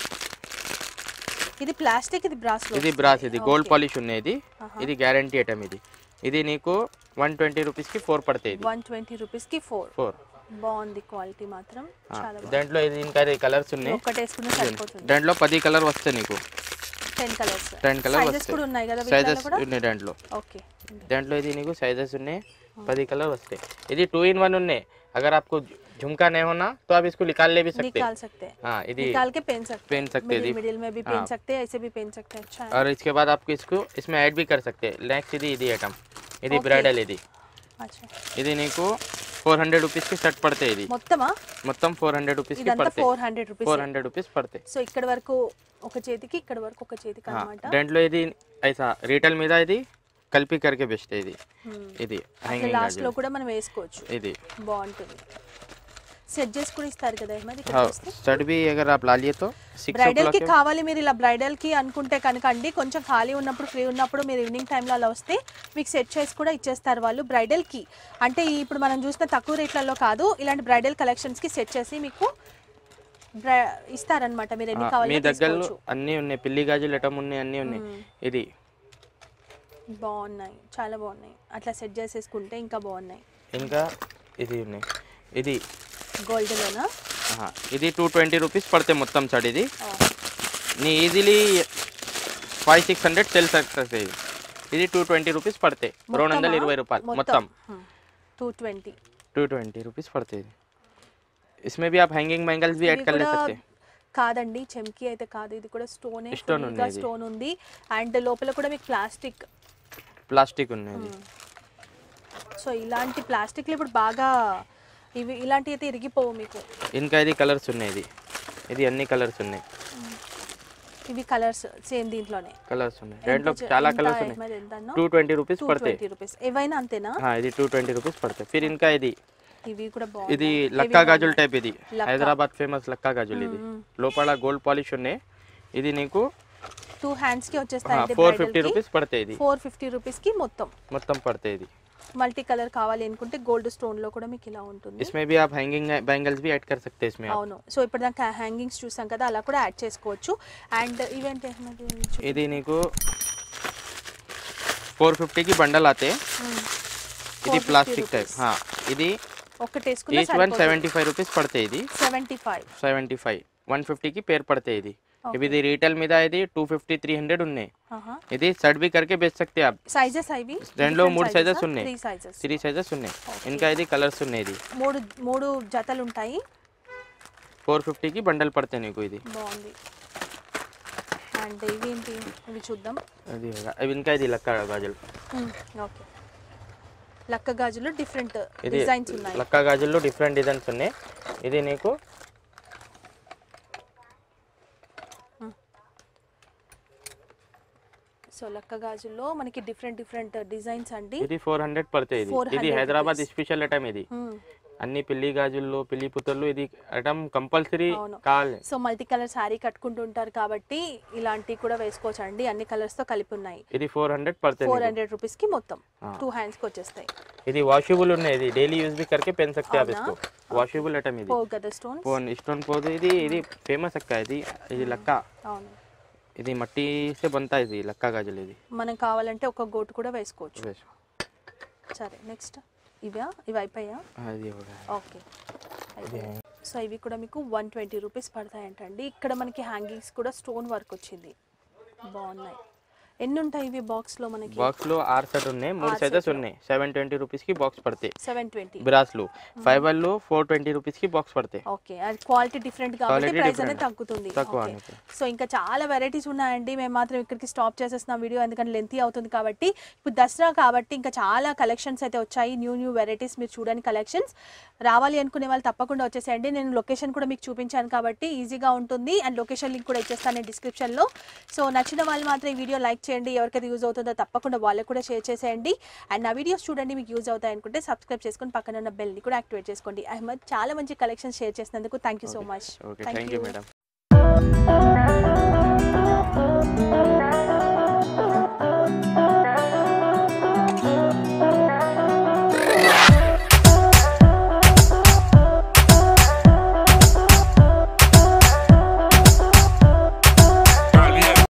ఇది ప్లాస్టిక్ ఇది బ్రాస్ ఇది బ్రాస్ ఇది గోల్డ్ పాలిష్ ఉన్నాయి ఇది ఇది గ్యారంటీ ఐటమ్ ఇది ఇది నీకు వన్ ట్వంటీ రూపీస్కి ఫోర్ పడతాయి ఇది వన్ ట్వంటీ రూపీస్కి ఫోర్ ఫోర్ బాగుంది క్వాలిటీ మాత్రం చాలా బాగుంది దాంట్లో ఇది ఇంకా కలర్స్ ఉన్నాయి ఒక్కటి వేసుకున్న సరిపోతుంది దాంట్లో పది కలర్ వస్తాయి నీకు ten colours ten colour sizes కూడా వస్తాయి ఉన్నాయి కదా వీటిలో సైజెస్ కూడా ఉన్నాయి దాంట్లో ఓకే దాంట్లో ఇది నీకు సైజెस ఉన్నాయి पदी कलर वस्ते यदि टू इन वन उन्ने अगर आपको झुमका नहीं होना तो आप इसको निकाल ले भी सकते निकाल सकते हैं हाँ यदि निकाल के पहन सकते पहन सकते हैं मिडिल यदि- मिडिल में भी पहन हाँ। सकते हैं ऐसे भी पहन सकते हैं अच्छा है और इसके बाद आपको इसको इसमें ऐड भी कर सकते हैं नेक्स्ट ఇది ఇది ఐటమ్ ఇది బ్రైడల్ ఇది अच्छा ఇది నీకు ఫోర్ హండ్రెడ్ రూపీస్కి సెట్ పడతాయి ఇది మొత్తమా మొత్తం ఫోర్ హండ్రెడ్ రూపీస్కి ఇదంతా పడతాయి four hundred rupees four hundred rupees పడతాయి సో ఇక్కడ వరకు ఒక చేతికి ఇక్కడ వరకు ఒక చేతికి हाँ, అనమాట దాంట్లో ఇది ఐసా రీటైల్ మీద ఇది కలిపి కరికే బెస్ట్ ఇది ఇది హ్యాంగింగ్ లాస్ట్ లో కూడా మనం వేసుకోవచ్చు ఇది బాగుంటుంది సెట్ చేసి కూడా ఇస్తారు కదా మరి ఇక్కడ हाँ చూస్తే शर्ट भी अगर आप ला लिए तो सिक्स ओ బ్రైడల్ కి क्लॉक కావాలి మీరు ఇలా బ్రైడల్ కి అనుకుంటే కనుక అండి కొంచెం ఖాళీ ఉన్నప్పుడు ఫ్రీ ఉన్నప్పుడు మీరు ఈవినింగ్ టైంలో అలా వస్తే మీకు సెట్ చేసి కూడా ఇచ్చేస్తారు వాళ్ళు బ్రైడల్ కి అంటే ఈ ఇప్పుడు మనం చూసిన తక్కువ రేట్లలో కాదు ఇలాంటి బ్రైడల్ కలెక్షన్స్ కి సెట్ చేసి మీకు బ్ర- ఇస్తారనమాట మీరు ఎన్ని మీ కావాలో దగ్గరలో తీసుకోవచ్చు అన్నీ ఉన్నాయి పిల్లి గాజులు ఎటం ఉన్నాయి అన్నీ ఉన్నాయి ఇది బాగున్నాయి చాలా బాగున్నాయి అట్లా సెట్ చేసేసుకుంటే ఇంకా బాగున్నాయి ఇంకా ఇది ఉన్నాయి ఇది గోల్డ్లోనా ఆహా, ఇది టూ ట్వంటీ రూపీస్ పడతాయి మొత్తం సార్ ఇది నీ easily five six hundred sale success ఇది ఇది టూ ట్వంటీ రూపీస్ పడతాయి రెండు వందల ఇరవై రూపాయలు మొత్తం two twenty two twenty rupees పడతాయి ఇది इसमें भी आप हैंगिंग बैंगल्स भी ऐड कर ले सकते हैं కాదండి చెమ్కి అయితే కాదు ఇది కూడా స్టోన్ Stone ఉంది ఇది. స్టోన్ ఉంది అండ్ లోపల కూడా మీకు ప్లాస్టిక్ ప్లాస్టిక్ ఉన్నది సో ఇలాంటి ప్లాస్టిక్లు ఇప్పుడు బాగా ఇవి ఇలాంటివి అయితే ఇరిగిపోవు మీకు ఇంకా ఇది కలర్స్ ఉన్నాయి ఇది ఇది అన్ని కలర్స్ ఉన్నాయి ఇవి కలర్స్ సేమ్ దీంట్లోనే కలర్స్ ఉన్నాయి దాంట్లో చాలా కలర్స్ మరి ఉన్నాయి ఎంత అన్నా టూ ట్వంటీ రూపీస్ టూ పడతాయి ట్వంటీ రూపీస్ ఏవైనా అంతేనా हाँ ఇది టూ ట్వంటీ రూపీస్ పడతాయి ఫిర్ ఇంకా ఇది ఇవి కూడా ఇది బాగున్నాయి లక్కా గాజుల టైప్ ఇది లక్కా. హైదరాబాద్ ఫేమస్ లక్కా గాజులు ఇది లోపల గోల్డ్ పాలిష్ ఉన్నాయి ఇది నీకు టూ హ్యాండ్స్ కి వచ్చేస్తాయి ఫోర్ ఫిఫ్టీ రూపీస్ పడతాయి ఇది ఫోర్ ఫిఫ్టీ రూపీస్ కి మొత్తం మొత్తం పడతాయి ఇది మల్టీ కలర్ కావాలి అనుకుంటే గోల్డ్ స్టోన్ లో కూడా మీకు ఇలా ఉంటుంది इसमें भी आप हैंगिंग बैंगल्स भी ऐड कर सकते हैं इसमें आप అవును సో ఇప్పుడు దాకా హ్యాంగింగ్స్ చూసాం కదా అలా కూడా యాడ్ చేసుకోవచ్చు అండ్ ఈవెంట్ ఏమది ఇది నీకు ఫోర్ ఫిఫ్టీకి బండల్ ఆతే ఇది 450 ప్లాస్టిక్ టైప్ rupees. हाँ ఇది ఒకటి వేసుకున్న each one seventy five rupees పడతాయి ఇది seventy five seventy five one ఫిఫ్టీకి పేరు పడతాయి ఇది ఇవి ఇది రీటైల్ మీద ఇది టూ ఫిఫ్టీ త్రీ హండ్రెడ్ ఉన్నాయి ఇది సెట్ भी करके बेच सकते हैं आप సైజెస్ అవి దాంట్లో మూడు సైజెస్ ఉన్నాయి త్రీ సైజెస్ త్రీ సైజెస్ ఉన్నాయి ఇంకా ఇది కలర్స్ ఉన్నాయి ఇది మూడు మూడు జతలు ఉంటాయి ఫోర్ ఫిఫ్టీకి బండల్ పడతాయి నీకు ఇది బాగుంది అండ్ ఇవి ఏంటి ఇవి చూద్దాం అది అవి ఇంకా ఇది లక్క గాజులు ఓకే లక్క గాజులు డిఫరెంట్ ఇది డిజైన్స్ ఉన్నాయి లక్క గాజుల్లో డిఫరెంట్ డిజైన్స్ ఉన్నాయి ఇది నీకు సో లక్క గాజుల్లో మనకి డిఫరెంట్ డిఫరెంట్ డిజైన్స్ అండి ఇది ఫోర్ హండ్రెడ్ పడతాయి ఇది 400 ఇది హైదరాబాద్ rupees. స్పెషల్ ఐటమ్ ఇది మ్మ్. అన్ని పిల్లి గాజుల్లో పిల్లి పుత్తల్లో ఇది ఐటమ్ కంపల్సరీ అవును. కావాలి సో మల్టీ కలర్ శారీ కట్టుకుంటుంటారు కాబట్టి ఇలాంటివి కూడా వేసుకోవచ్చు అండి అన్ని కలర్స్ తో కలిపి ఉన్నాయి ఇది ఫోర్ హండ్రెడ్ పడతాయి ఫోర్ నీకు. హండ్రెడ్ రూపీస్ కి మొత్తం టూ హ్యాండ్స్ కి వచ్చేస్తాయి ఇది వాషబుల్ ఉన్నాయి ఇది డైలీ యూజ్ भी करके पहन सकते हैं आप అవునా? इसको వాషబుల్ ఐటమ్ ఇది పోవు కదా స్టోన్స్ ఫోన్ స్టోన్ పోదు ఇది ఇది ఫేమస్ అక్క ఇది ఇది లక్క అవును ఇది మట్టి से बनता है ఇది లక్కా గాజులు ఇది మనం కావాలంటే ఒక గోటు కూడా వేసుకోవచ్చు వేసుకో. సరే నెక్స్ట్ ఇవా ఇవి అయిపోయా అది కూడా ఓకే అయిపోయాయి సో ఇవి కూడా మీకు వన్ ట్వంటీ రూపీస్ పడతాయంటండి ఇక్కడ మనకి హ్యాంగింగ్స్ కూడా స్టోన్ వర్క్ వచ్చింది బాగున్నాయి ఎన్ని ఉంటాయి ఇవి బాక్స్లో మనకి బాక్స్ లో ఆరు సెట్ ఉన్నాయి మూడు ఆరు సెటర్స్ set. ఉన్నాయి సెవెన్ ట్వంటీ రూపీస్ కి బాక్స్ పడతాయి సెవెన్ ట్వంటీ బ్రాస్లు ఫైబర్ లో ఫోర్ ట్వంటీ రూపీస్ కి బాక్స్ పడతాయి ఓకే అది క్వాలిటీ డిఫరెంట్ కాబట్టి Quality ప్రైస్ అనేది different. తగ్గుతుంది తక్కువ Okay. అనేది. సో ఇంకా చాలా వెరైటీస్ ఉన్నాయండి మేము మాత్రం ఇక్కడికి స్టాప్ చేసేస్తున్నాం వీడియో ఎందుకంటే లెంతీ అవుతుంది కాబట్టి ఇప్పుడు దసరా కాబట్టి ఇంకా చాలా కలెక్షన్స్ అయితే వచ్చాయి న్యూ న్యూ వెరైటీస్ మీరు చూడని కలెక్షన్స్ రావాలి అనుకునే వాళ్ళు తప్పకుండా వచ్చేసేయండి నేను లొకేషన్ కూడా మీకు చూపించాను కాబట్టి ఈజీగా ఉంటుంది అండ్ లొకేషన్ లింక్ కూడా ఇచ్చేస్తాను నేను డిస్క్రిప్షన్లో సో నచ్చిన వాళ్ళు మాత్రం ఈ వీడియో లైక్ చేయండి ఎవరికైతే యూజ్ అవుతుందో తప్పకుండా వాళ్ళకు కూడా షేర్ చేసేయండి అండ్ నా వీడియోస్ చూడండి మీకు యూజ్ అవుతాయి అనుకుంటే సబ్స్క్రైబ్ చేసుకొని పక్కన ఉన్న బెల్ని కూడా యాక్టివేట్ చేసుకోండి అహ్మద్ చాలా మంచి కలెక్షన్ షేర్ చేసినందుకు thank you so much okay thank you madam